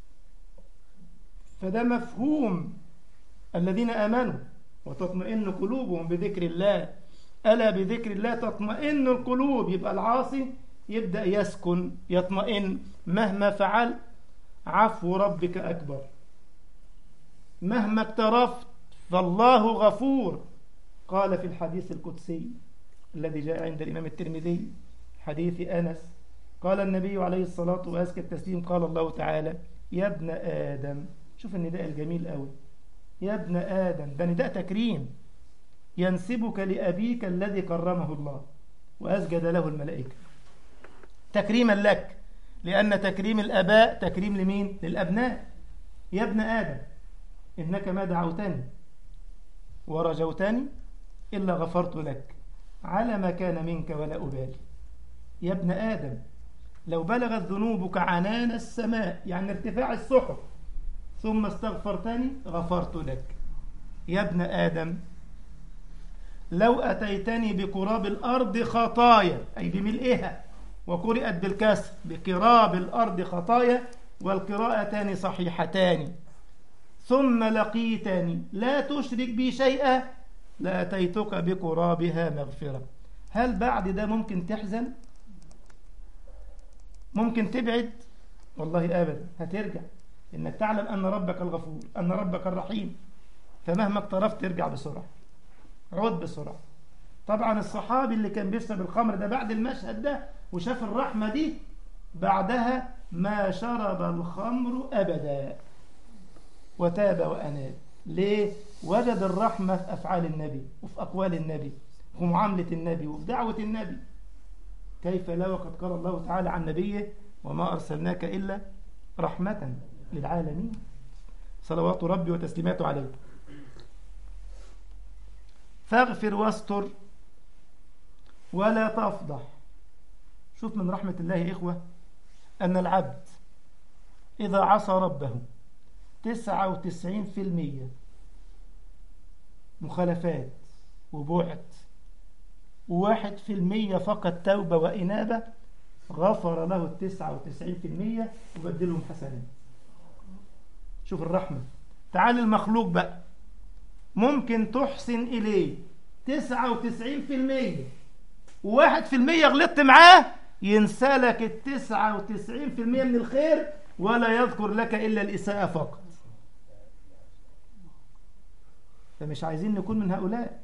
فده مفهوم الذين آمنوا وتطمئن قلوبهم بذكر الله ألا بذكر الله تطمئن القلوب يبقى العاصي يبدأ يسكن يطمئن مهما فعل عفو ربك أكبر مهما اقترفت فالله غفور قال في الحديث القدسي الذي جاء عند الإمام الترمذي حديث أنس قال النبي عليه الصلاة وأزكى التسليم قال الله تعالى يا ابن آدم شوف النداء الجميل قوي يا ابن آدم ده نداء تكريم ينسبك لأبيك الذي كرمه الله وأسجد له الملائكة تكريما لك لأن تكريم الأباء تكريم لمين؟ للأبناء يا ابن آدم إنك ما دعوتني ورجوتني إلا غفرت لك على ما كان منك ولا أبالي يا ابن آدم لو بلغت ذنوبك عنان السماء يعني ارتفاع السحب ثم استغفرتني غفرت لك يا ابن آدم لو أتيتني بقراب الأرض خطايا أي بملئها وقرئت بالكسر بقراب الأرض خطايا والقراءتان صحيحتان ثم لقيتني لا تشرك بي شيئا لأتيتك بقرابها مغفرة هل بعد ده ممكن تحزن ممكن تبعد والله أبدا هترجع إنك تعلم أن ربك الغفور أن ربك الرحيم فمهما اقترفت ترجع بسرعة عود بسرعة طبعا الصحابي اللي كان بيشرب الخمر ده بعد المشهد ده وشاف الرحمة دي بعدها ما شرب الخمر أبدا وتاب وأناب ليه؟ وجد الرحمة في أفعال النبي وفي أقوال النبي وفي معاملة النبي وفي دعوة النبي كيف لا وقد قال الله تعالى عن نبيه وما أرسلناك إلا رحمة للعالمين صلوات ربي وتسليماته عليه فاغفر واستر ولا تفضح شوف من رحمة الله يا إخوة أن العبد إذا عصى ربه تسعة وتسعين في المية مخالفات وبعد وواحد في المية فقط توبة وإنابة غفر له التسعة وتسعين في المية وبدلهم حسنات شوف الرحمة تعال المخلوق بقى ممكن تحسن إليه تسعة وتسعين في المية وواحد في المية غلطت معاه ينسى لك التسعة وتسعين في المية من الخير ولا يذكر لك إلا الإساءة فقط فمش عايزين نكون من هؤلاء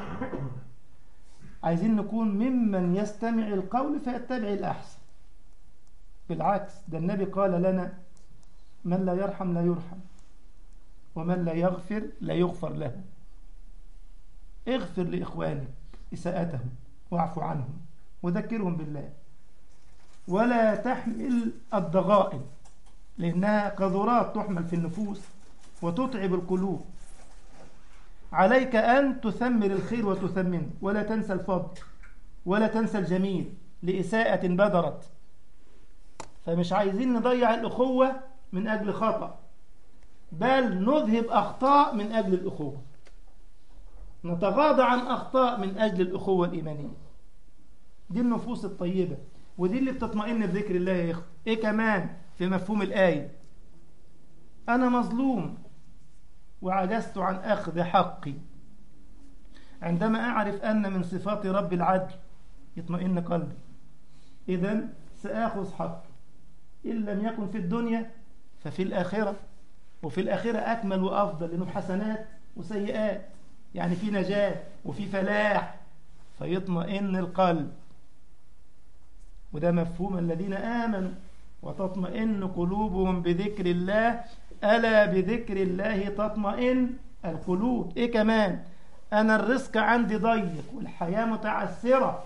عايزين نكون ممن يستمع القول فيتبع الأحسن بالعكس ده النبي قال لنا من لا يرحم لا يرحم ومن لا يغفر لا يغفر له اغفر لإخوانك إساءتهم واعف عنهم وذكرهم بالله ولا تحمل الضغائن لأنها قذرات تحمل في النفوس وتتعب القلوب عليك أن تثمر الخير وتثمنه ولا تنسى الفضل ولا تنسى الجميل لإساءة بدرت فمش عايزين نضيع الأخوة من أجل خطأ بل نذهب أخطاء من أجل الأخوة نتغاضى عن أخطاء من أجل الأخوة الإيمانية دي النفوس الطيبة ودي اللي بتطمئن بذكر الله يا إخوة إيه كمان في مفهوم الآية أنا مظلوم وعجزت عن أخذ حقي عندما أعرف أن من صفات رب العدل يطمئن قلبي إذا سآخذ حقي إن لم يكن في الدنيا ففي الآخرة وفي الآخرة أكمل وأفضل لأنه حسنات وسيئات يعني في نجاة وفي فلاح فيطمئن القلب وده مفهوم الذين آمنوا وتطمئن قلوبهم بذكر الله ألا بذكر الله تطمئن القلوب إيه كمان أنا الرزق عندي ضيق والحياة متعسرة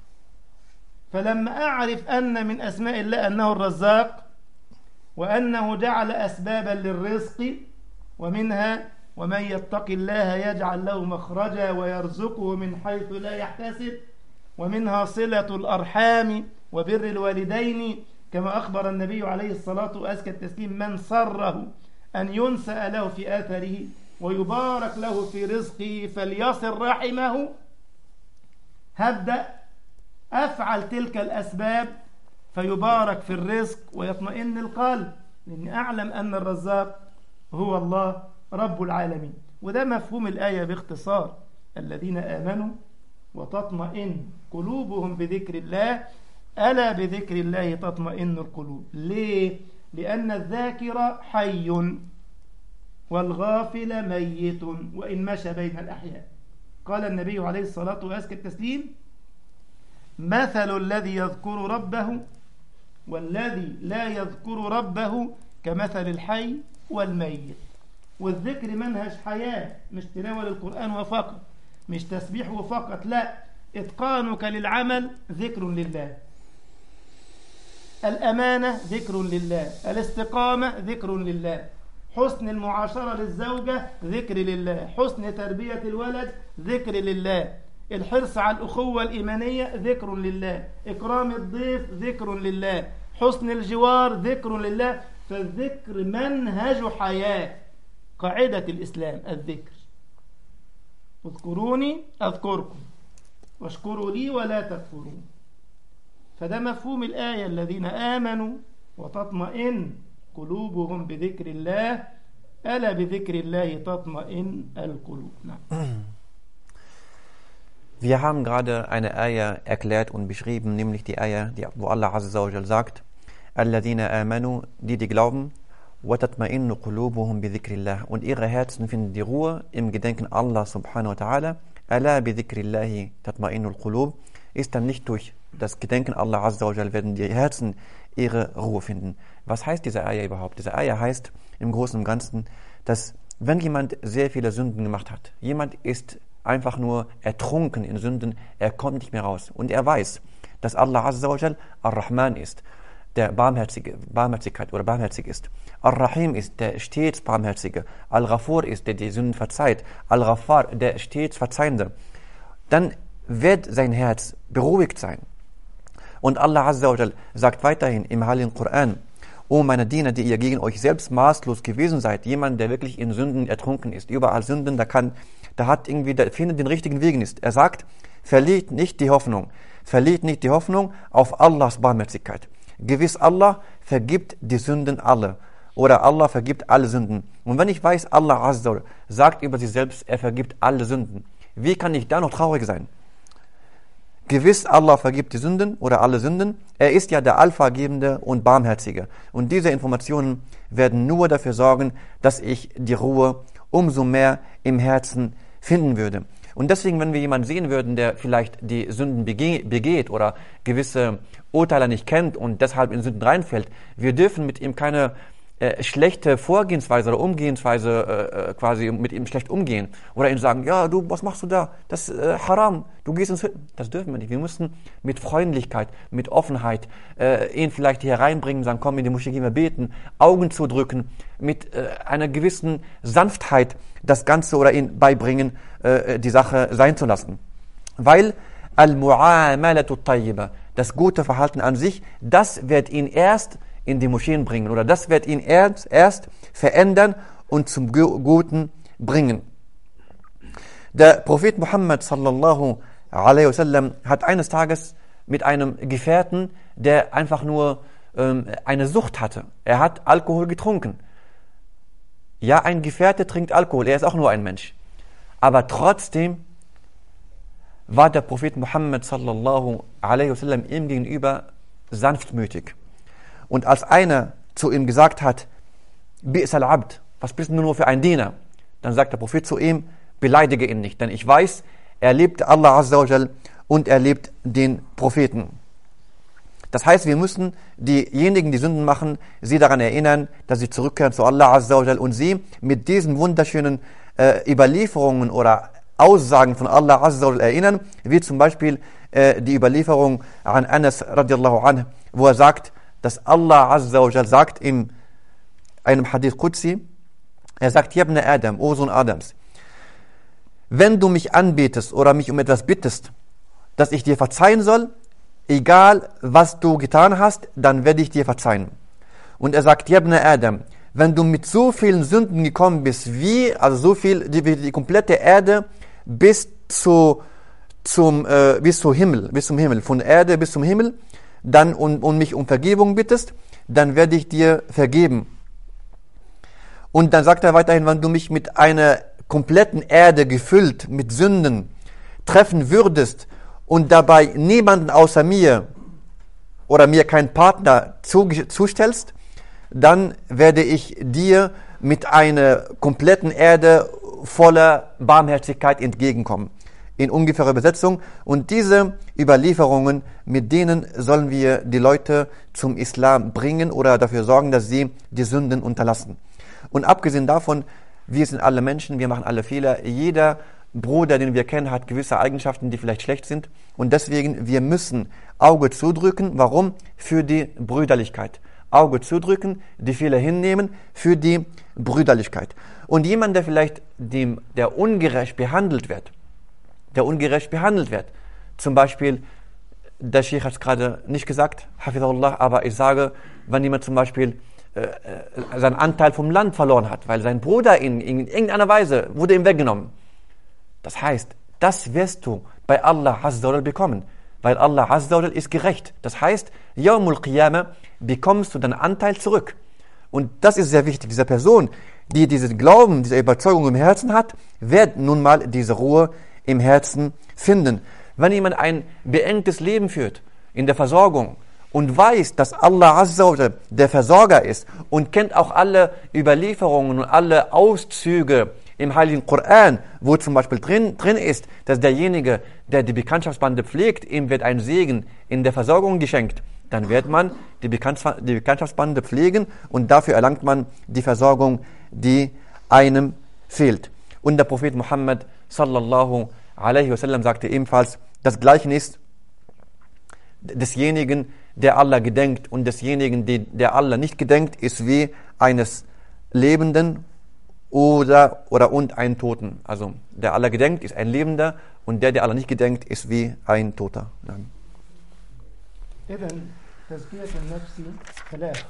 فلما أعرف أن من أسماء الله أنه الرزاق وأنه جعل أسبابا للرزق ومنها ومن يتق الله يجعل له مخرجا ويرزقه من حيث لا يحتسب ومنها صلة الأرحام وبر الوالدين كما أخبر النبي عليه الصلاة وأزكى التسليم من سره أن ينسأ له في آثره ويبارك له في رزقه فليصل رحمه هبدأ أفعل تلك الأسباب فيبارك في الرزق ويطمئن القلب لأني أعلم أن الرزاق هو الله رب العالمين وده مفهوم الآية باختصار الذين آمنوا وتطمئن قلوبهم بذكر الله ألا بذكر الله تطمئن القلوب ليه؟ لأن الذاكر حي والغافل ميت وإن مشى بين الأحياء قال النبي عليه الصلاة وأزكى التسليم مثل الذي يذكر ربه والذي لا يذكر ربه كمثل الحي والميت والذكر منهج حياة مش تلاوة للقرآن وفقط مش تسبيح وفقط لا إتقانك للعمل ذكر لله الأمانة ذكر لله الاستقامة ذكر لله حسن المعاشرة للزوجة ذكر لله حسن تربية الولد ذكر لله الحرص على الأخوة الإيمانية ذكر لله إكرام الضيف ذكر لله حسن الجوار ذكر لله فالذكر منهج حياة قاعدة الإسلام الذكر اذكروني أذكركم واشكروا لي ولا تكفرون فده مفهوم الآية الذين آمنوا وتطمئن قلوبهم بذكر الله ألا بذكر الله تطمئن القلوب نعم. Wir haben gerade eine Eier erklärt und beschrieben, nämlich die Eier, die, wo Allah Azza wa sagt, Alladina amanu, die, die glauben, وَتَطْمَئِنُّ قُلُوبُهُمْ بِذِكْرِ اللَّهِ Und ihre Herzen finden die Ruhe im Gedenken Allah subhanahu wa ta'ala. أَلَا بِذِكْرِ اللَّهِ تَطْمَئِنُّ الْقُلُوبِ Ist dann nicht durch das Gedenken Allah Azza wa werden die Herzen ihre Ruhe finden. Was heißt diese Eier überhaupt? Diese Eier heißt im Großen und Ganzen, dass wenn jemand sehr viele Sünden gemacht hat, jemand ist einfach nur ertrunken in Sünden, er kommt nicht mehr raus. Und er weiß, dass Allah Azza wa Ar-Rahman ist, der Barmherzige, Barmherzigkeit oder barmherzig ist. Ar-Rahim ist der stets Barmherzige. Al-Ghafur ist der die Sünden verzeiht. Al-Ghaffar, der stets Verzeihende. Dann wird sein Herz beruhigt sein. Und Allah Azza wa sagt weiterhin im Heiligen Koran, O meine Diener, die ihr gegen euch selbst maßlos gewesen seid, jemand, der wirklich in Sünden ertrunken ist, überall Sünden, da kann, da hat irgendwie, der findet den richtigen Weg nicht. Er sagt, verliert nicht die Hoffnung, verliert nicht die Hoffnung auf Allahs Barmherzigkeit. Gewiss Allah vergibt die Sünden alle. Oder Allah vergibt alle Sünden. Und wenn ich weiß, Allah Azza sagt über sich selbst, er vergibt alle Sünden, wie kann ich da noch traurig sein? Gewiss, Allah vergibt die Sünden oder alle Sünden. Er ist ja der Allvergebende und Barmherzige. Und diese Informationen werden nur dafür sorgen, dass ich die Ruhe umso mehr im Herzen finden würde. Und deswegen, wenn wir jemanden sehen würden, der vielleicht die Sünden begeht oder gewisse Urteile nicht kennt und deshalb in Sünden reinfällt, wir dürfen mit ihm keine äh, schlechte Vorgehensweise oder Umgehensweise äh, äh, quasi mit ihm schlecht umgehen oder ihm sagen, ja, du, was machst du da? Das ist äh, haram, du gehst ins Hütten. Das dürfen wir nicht. Wir müssen mit Freundlichkeit, mit Offenheit äh, ihn vielleicht hier reinbringen, sagen, komm, in die Moschee gehen wir beten, Augen zudrücken, mit äh, einer gewissen Sanftheit das Ganze oder ihn beibringen, äh, die Sache sein zu lassen. Weil al-mu'amalatu tayyiba, das gute Verhalten an sich, das wird ihn erst in die Moscheen bringen oder das wird ihn erst, erst verändern und zum Guten bringen. Der Prophet Muhammad sallallahu alaihi wasallam hat eines Tages mit einem Gefährten, der einfach nur ähm, eine Sucht hatte. Er hat Alkohol getrunken. Ja, ein Gefährte trinkt Alkohol, er ist auch nur ein Mensch. Aber trotzdem war der Prophet Muhammad sallallahu alaihi wasallam ihm gegenüber sanftmütig. Und als einer zu ihm gesagt hat, Bi's al-Abd, was bist du nur für ein Diener? Dann sagt der Prophet zu ihm, beleidige ihn nicht, denn ich weiß, er liebt Allah Azza wa Jal und er liebt den Propheten. Das heißt, wir müssen diejenigen, die Sünden machen, sie daran erinnern, dass sie zurückkehren zu Allah Azza wa Jal und sie mit diesen wunderschönen äh, Überlieferungen oder Aussagen von Allah Azza wa Jal erinnern, wie zum Beispiel äh, die Überlieferung an Anas radiallahu anh, wo er sagt, dass Allah Azza wa Jal sagt in einem Hadith Qudsi, er sagt, Jabna Adam, O Sohn Adams, wenn du mich anbetest oder mich um etwas bittest, dass ich dir verzeihen soll, egal was du getan hast, dann werde ich dir verzeihen. Und er sagt, Jabna Adam, wenn du mit so vielen Sünden gekommen bist, wie, also so viel, die, die komplette Erde bis zu, zum, äh, bis zum Himmel, bis zum Himmel, von Erde bis zum Himmel, dann und, und mich um Vergebung bittest, dann werde ich dir vergeben. Und dann sagt er weiterhin, wenn du mich mit einer kompletten Erde gefüllt mit Sünden treffen würdest und dabei niemanden außer mir oder mir keinen Partner zustellst, dann werde ich dir mit einer kompletten Erde voller Barmherzigkeit entgegenkommen. In ungefährer Übersetzung. Und diese Überlieferungen, mit denen sollen wir die Leute zum Islam bringen oder dafür sorgen, dass sie die Sünden unterlassen. Und abgesehen davon, wir sind alle Menschen, wir machen alle Fehler. Jeder Bruder, den wir kennen, hat gewisse Eigenschaften, die vielleicht schlecht sind. Und deswegen, wir müssen Auge zudrücken. Warum? Für die Brüderlichkeit. Auge zudrücken, die Fehler hinnehmen für die Brüderlichkeit. Und jemand, der vielleicht dem, der ungerecht behandelt wird, der ungerecht behandelt wird, zum Beispiel, der Sheikh hat es gerade nicht gesagt, Hafidullah, aber ich sage, wenn jemand zum Beispiel äh, äh, seinen Anteil vom Land verloren hat, weil sein Bruder in, in irgendeiner Weise wurde ihm weggenommen. Das heißt, das wirst du bei Allah Azza bekommen, weil Allah Azza ist gerecht. Das heißt, Yawmul Qiyamah bekommst du deinen Anteil zurück. Und das ist sehr wichtig. Diese Person, die diesen Glauben, diese Überzeugung im Herzen hat, wird nun mal diese Ruhe im Herzen finden. Wenn jemand ein beengtes Leben führt in der Versorgung und weiß, dass Allah Azza der Versorger ist und kennt auch alle Überlieferungen und alle Auszüge im Heiligen Koran, wo zum Beispiel drin, drin ist, dass derjenige, der die Bekanntschaftsbande pflegt, ihm wird ein Segen in der Versorgung geschenkt dann wird man die, Bekanntschaftsbande pflegen und dafür erlangt man die Versorgung, die einem fehlt. Und der Prophet Muhammad sallallahu alaihi wasallam sagte ebenfalls, das Gleichnis desjenigen, der Allah gedenkt und desjenigen, der Allah nicht gedenkt, ist wie eines Lebenden oder, oder und ein Toten. Also der Allah gedenkt, ist ein Lebender und der, der Allah nicht gedenkt, ist wie ein Toter. إذن تزكية النفس ثلاث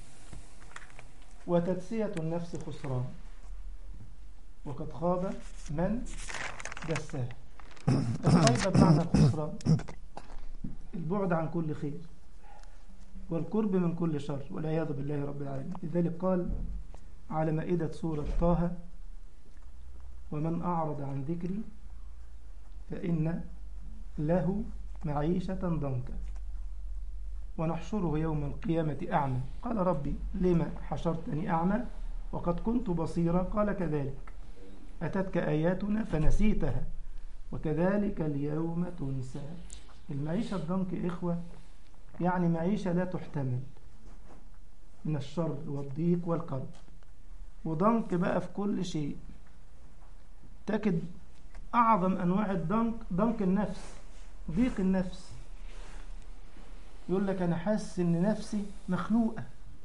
وتدسية النفس خسران وقد خاب من دساه الخيبة بمعنى الخسران البعد عن كل خير والقرب من كل شر والعياذ بالله رب العالمين لذلك قال على مائدة سورة طه ومن أعرض عن ذكري فإن له معيشة ضنكا ونحشره يوم القيامة أعمى قال ربي لما حشرتني أعمى وقد كنت بصيرا قال كذلك أتتك آياتنا فنسيتها وكذلك اليوم تنسى المعيشة الضنك إخوة يعني معيشة لا تحتمل من الشر والضيق والقرب وضنك بقى في كل شيء تجد أعظم أنواع الضنك ضنك النفس ضيق النفس يقول لك أنا حاسس إن نفسي مخنوقة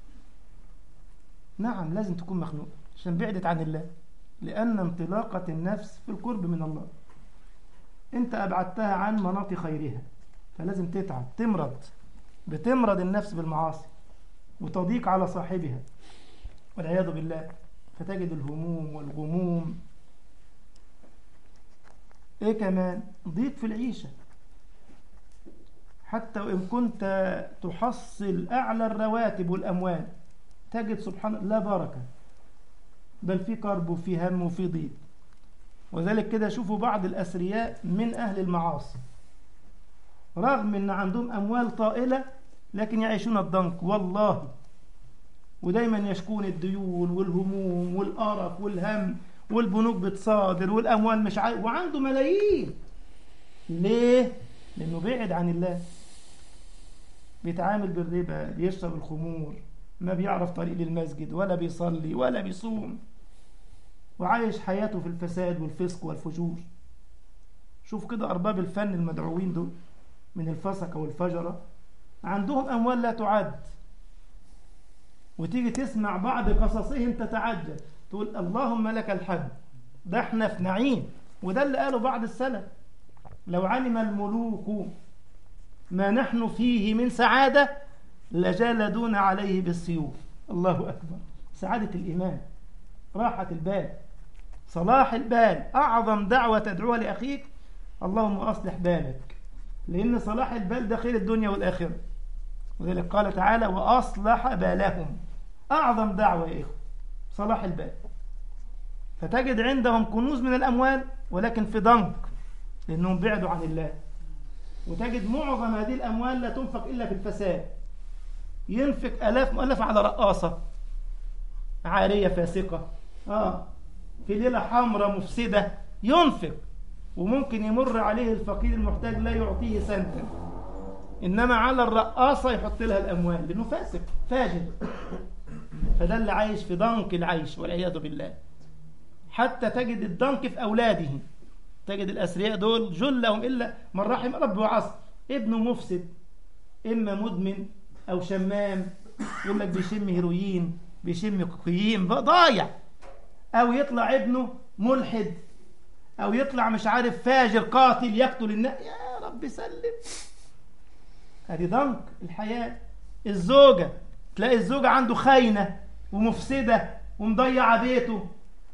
نعم لازم تكون مخنوقة عشان بعدت عن الله لأن انطلاقة النفس في القرب من الله أنت أبعدتها عن مناط خيرها فلازم تتعب تمرض بتمرض النفس بالمعاصي وتضيق على صاحبها والعياذ بالله فتجد الهموم والغموم ايه كمان ضيق في العيشه حتى وإن كنت تحصل أعلى الرواتب والأموال تجد سبحان الله لا بركة بل في كرب وفي هم وفي ضيق وذلك كده شوفوا بعض الأثرياء من أهل المعاصي رغم أن عندهم أموال طائلة لكن يعيشون الضنك والله ودايما يشكون الديون والهموم والأرق والهم والبنوك بتصادر والأموال مش عاي... وعنده ملايين ليه؟ لأنه بعد عن الله بيتعامل بالربا بيشرب الخمور ما بيعرف طريق للمسجد ولا بيصلي ولا بيصوم وعايش حياته في الفساد والفسق والفجور شوف كده أرباب الفن المدعوين دول من الفسقة والفجرة عندهم أموال لا تعد وتيجي تسمع بعض قصصهم تتعجب تقول اللهم لك الحمد ده احنا في نعيم وده اللي قاله بعض السلف لو علم الملوك ما نحن فيه من سعادة لجالدون عليه بالسيوف الله أكبر سعادة الإيمان راحة البال صلاح البال أعظم دعوة تدعوها لأخيك اللهم أصلح بالك لأن صلاح البال ده خير الدنيا والآخرة وذلك قال تعالى وأصلح بالهم أعظم دعوة يا إخوة صلاح البال فتجد عندهم كنوز من الأموال ولكن في ضنك لأنهم بعدوا عن الله وتجد معظم هذه الأموال لا تنفق إلا في الفساد ينفق ألاف مؤلفة على رقاصة عارية فاسقة آه في ليلة حمراء مفسدة ينفق وممكن يمر عليه الفقير المحتاج لا يعطيه سنتا إنما على الرقاصة يحط لها الأموال لأنه فاسق فاجر فده اللي عايش في ضنك العيش والعياذ بالله حتى تجد الضنك في أولاده تجد الأثرياء دول جلهم إلا من رحم رب وعصر ابنه مفسد إما مدمن أو شمام يقول لك بيشم هيروين بيشم كوكايين ضايع أو يطلع ابنه ملحد أو يطلع مش عارف فاجر قاتل يقتل الناس يا رب سلم هذه ضنك الحياة الزوجة تلاقي الزوجة عنده خاينة ومفسدة ومضيعة بيته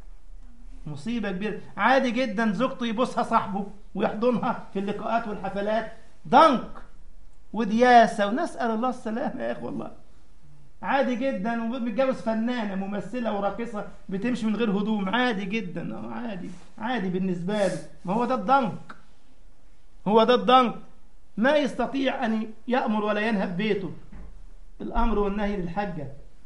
مصيبة كبيرة عادي جدا زوجته يبوسها صاحبه ويحضنها في اللقاءات والحفلات ضنك ودياسة ونسأل الله السلامة يا إخوة والله عادي جدا ومتجوز فنانة ممثلة وراقصة بتمشي من غير هدوم عادي جدا اه عادي عادي بالنسبة لي ما هو ده الضنك هو ده الضنك ما يستطيع أن يأمر ولا ينهى بيته الأمر والنهي للحجة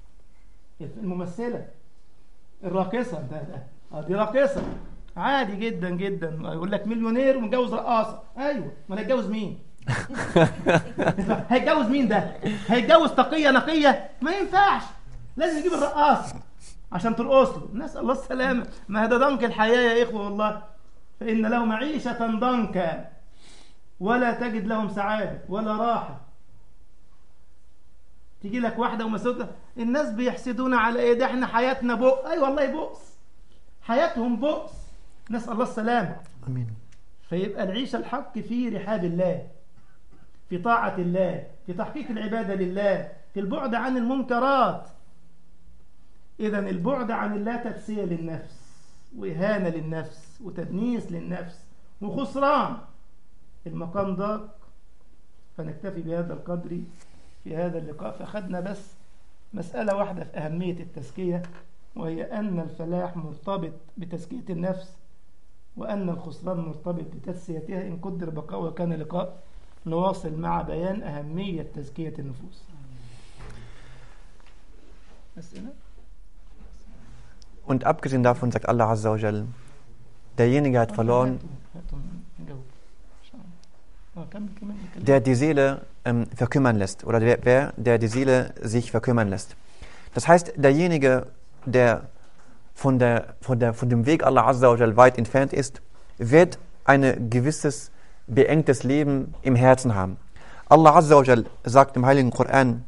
الممثلة الراقصة ده ده اه دي راقصة عادي جدا جدا يقول لك مليونير ومتجوز رقاصة ايوه ما هيتجوز مين هيتجوز مين ده هيتجوز تقية نقية ما ينفعش لازم يجيب الرقاصة عشان ترقص له نسأل الله السلامة ما هذا ضنك الحياة يا إخوة والله فإن له معيشة ضنكا ولا تجد لهم سعادة ولا راحة تيجي لك واحدة ومسؤولة الناس بيحسدونا على ايه ده احنا حياتنا بؤس اي أيوة والله بؤس حياتهم بؤس نسأل الله السلامة امين فيبقى العيشة الحق في رحاب الله في طاعة الله في تحقيق العبادة لله في البعد عن المنكرات إذا البعد عن الله تدسية للنفس وإهانة للنفس وتدنيس للنفس وخسران المقام ضاق فنكتفي بهذا القدر في هذا اللقاء فأخذنا بس مسألة واحدة في أهمية التزكية وهي أن الفلاح مرتبط بتزكية النفس وأن الخسران مرتبط بتسيتها إن قدر بقاء وكان لقاء نواصل مع بيان أهمية تزكية النفوس أسئلة؟ Und abgesehen davon sagt Allah Azza wa Jal, derjenige hat verloren, der die Seele ähm, verkümmern lässt oder der, wer, der die Seele sich verkümmern lässt. Das heißt, derjenige, der von, der, von, der, von dem Weg Allah Azza wa Jal weit entfernt ist, wird ein gewisses beengtes Leben im Herzen haben. Allah Azza wa Jal sagt im Heiligen Koran,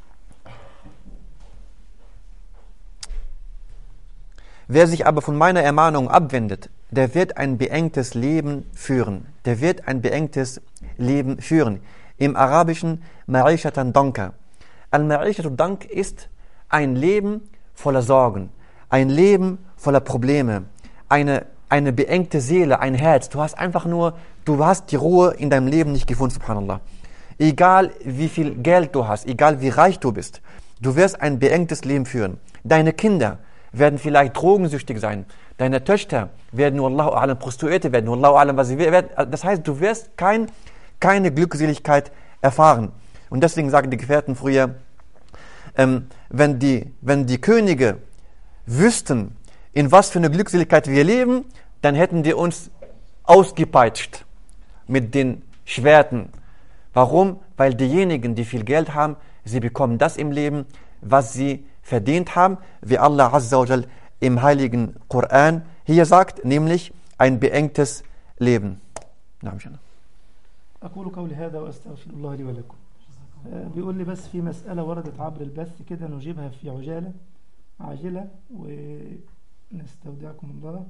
Wer sich aber von meiner Ermahnung abwendet, der wird ein beengtes Leben führen. Der wird ein beengtes Leben führen. Im Arabischen Ma'ishatan Danka. Al-Ma'ishatu Dank ist ein Leben voller Sorgen, ein Leben voller Probleme, eine, eine beengte Seele, ein Herz. Du hast einfach nur, du hast die Ruhe in deinem Leben nicht gefunden, subhanallah. Egal wie viel Geld du hast, egal wie reich du bist, du wirst ein beengtes Leben führen. Deine Kinder werden vielleicht drogensüchtig sein. Deine Töchter werden, Wallahu a'lam, Prostituierte werden, Wallahu a'lam, was sie werden. Das heißt, du wirst kein, keine Glückseligkeit erfahren. Und deswegen sagen die Gefährten früher, ähm, wenn, die, wenn die Könige wüssten, in was für eine Glückseligkeit wir leben, dann hätten die uns ausgepeitscht mit den Schwerten. Warum? Weil diejenigen, die viel Geld haben, sie bekommen das im Leben, was sie verdient haben, wie Allah Azza wa Jal im heiligen Koran hier sagt, nämlich ein beengtes Leben. نعم جنة. أقول قولي هذا وأستغفر الله لي ولكم آه، بيقول لي بس في مسألة وردت عبر البث كده نجيبها في عجالة عاجلة ونستودعكم الله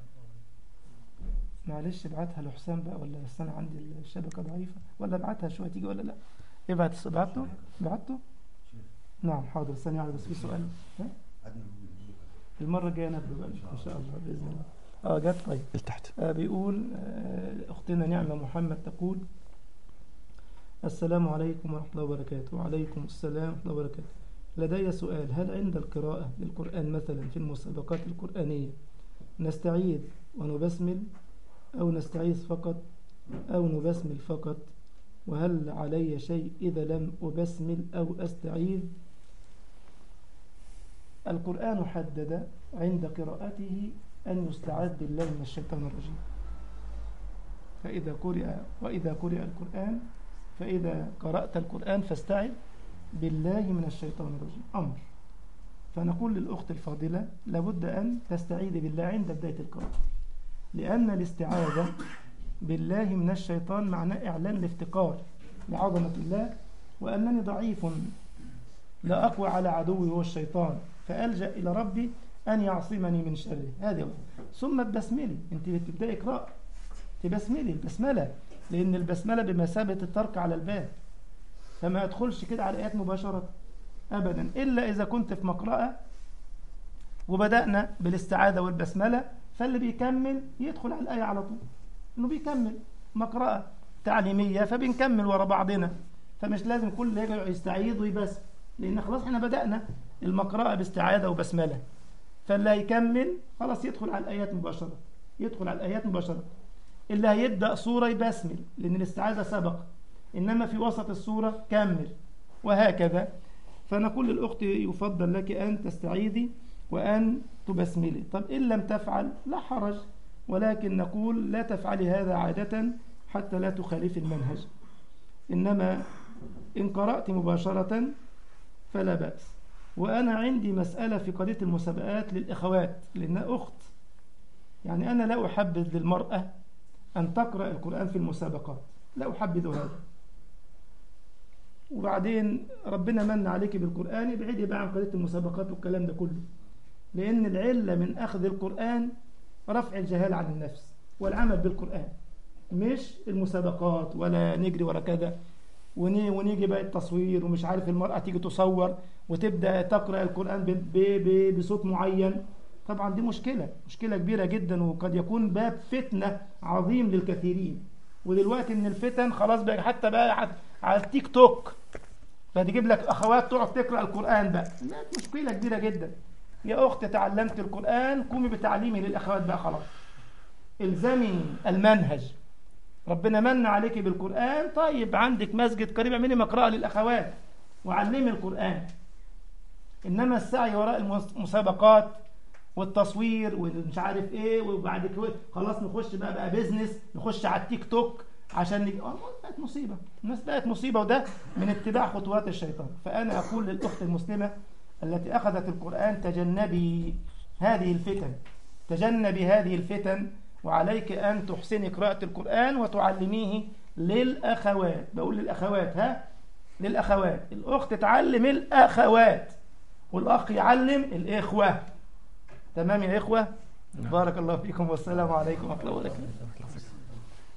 معلش ابعتها لحسام بقى ولا بس أنا عندي الشبكة ضعيفة ولا ابعتها شوية تيجي ولا لا ابعت ابعته ابعته نعم حاضر ثانية واحدة بس في سؤال ها؟ المرة الجاية نبدأ بقى إن شاء الله بإذن الله اه جت طيب تحت آه، بيقول آه، أختنا نعمة محمد تقول السلام عليكم ورحمة الله وبركاته وعليكم السلام ورحمة الله وبركاته لدي سؤال هل عند القراءة للقرآن مثلا في المسابقات القرآنية نستعيذ ونبسمل أو نستعيذ فقط أو نبسمل فقط وهل علي شيء إذا لم أبسمل أو أستعيذ القرآن حدد عند قراءته أن يستعاذ بالله من الشيطان الرجيم فإذا قرئ وإذا قرئ القرآن فإذا قرأت القرآن فاستعذ بالله من الشيطان الرجيم أمر فنقول للأخت الفاضلة لابد أن تستعيذ بالله عند بداية القراءة لأن الاستعاذة بالله من الشيطان معناه إعلان الافتقار لعظمة الله وأنني ضعيف لا أقوى على عدوي هو الشيطان فألجأ إلى ربي أن يعصمني من شره هذا هو ثم تبسملي أنت بتبدأي قراءة تبسملي البسملة لأن البسملة بمثابة الترك على الباب فما أدخلش كده على الآيات مباشرة أبدا إلا إذا كنت في مقرأة وبدأنا بالاستعاذة والبسملة فاللي بيكمل يدخل على الآية على طول إنه بيكمل مقرأة تعليمية فبنكمل ورا بعضنا فمش لازم كل يجي يستعيذ ويبس لأن خلاص احنا بدأنا المقرأة باستعاذة وبسملة فاللي هيكمل خلاص يدخل على الآيات مباشرة يدخل على الآيات مباشرة اللي هيبدأ صورة يبسمل لأن الاستعاذة سبق إنما في وسط الصورة كمل وهكذا فنقول للأخت يفضل لك أن تستعيذي وأن تبسملي طب إن لم تفعل لا حرج ولكن نقول لا تفعلي هذا عادة حتى لا تخالفي المنهج إنما إن قرأت مباشرة فلا بأس وأنا عندي مسألة في قضية المسابقات للإخوات لأنها أخت يعني أنا لا أحبذ للمرأة أن تقرأ القرآن في المسابقات لا أحبذ هذا وبعدين ربنا من عليك بالقرآن ابعدي بقى عن قضية المسابقات والكلام ده كله لأن العلة من أخذ القرآن رفع الجهال عن النفس والعمل بالقرآن مش المسابقات ولا نجري ولا كذا وني- ونيجي بقى التصوير ومش عارف المرأة تيجي تصور وتبدأ تقرأ القرآن ب- ب- ب- بصوت معين طبعا دي مشكلة مشكلة كبيرة جدا وقد يكون باب فتنة عظيم للكثيرين ودلوقتي ان الفتن خلاص بقى حتى بقى حت- على التيك توك فتجيب لك اخوات تقعد تقرا القران بقى لا مشكله كبيره جدا يا اخت تعلمت القران قومي بتعليمي للاخوات بقى خلاص الزمي المنهج ربنا من عليك بالقران طيب عندك مسجد قريب اعملي مقرأة للاخوات وعلمي القران انما السعي وراء المسابقات والتصوير ومش عارف ايه وبعد كده خلاص نخش بقى بقى بيزنس نخش على التيك توك عشان نج... آه، بقت مصيبه الناس بقت مصيبه وده من اتباع خطوات الشيطان فانا اقول للاخت المسلمه التي اخذت القران تجنبي هذه الفتن تجنبي هذه الفتن وعليك ان تحسني قراءه القران وتعلميه للاخوات بقول للاخوات ها للاخوات الاخت تعلم الاخوات والاخ يعلم الاخوه تمام يا إخوة بارك الله فيكم والسلام عليكم ورحمة الله وبركاته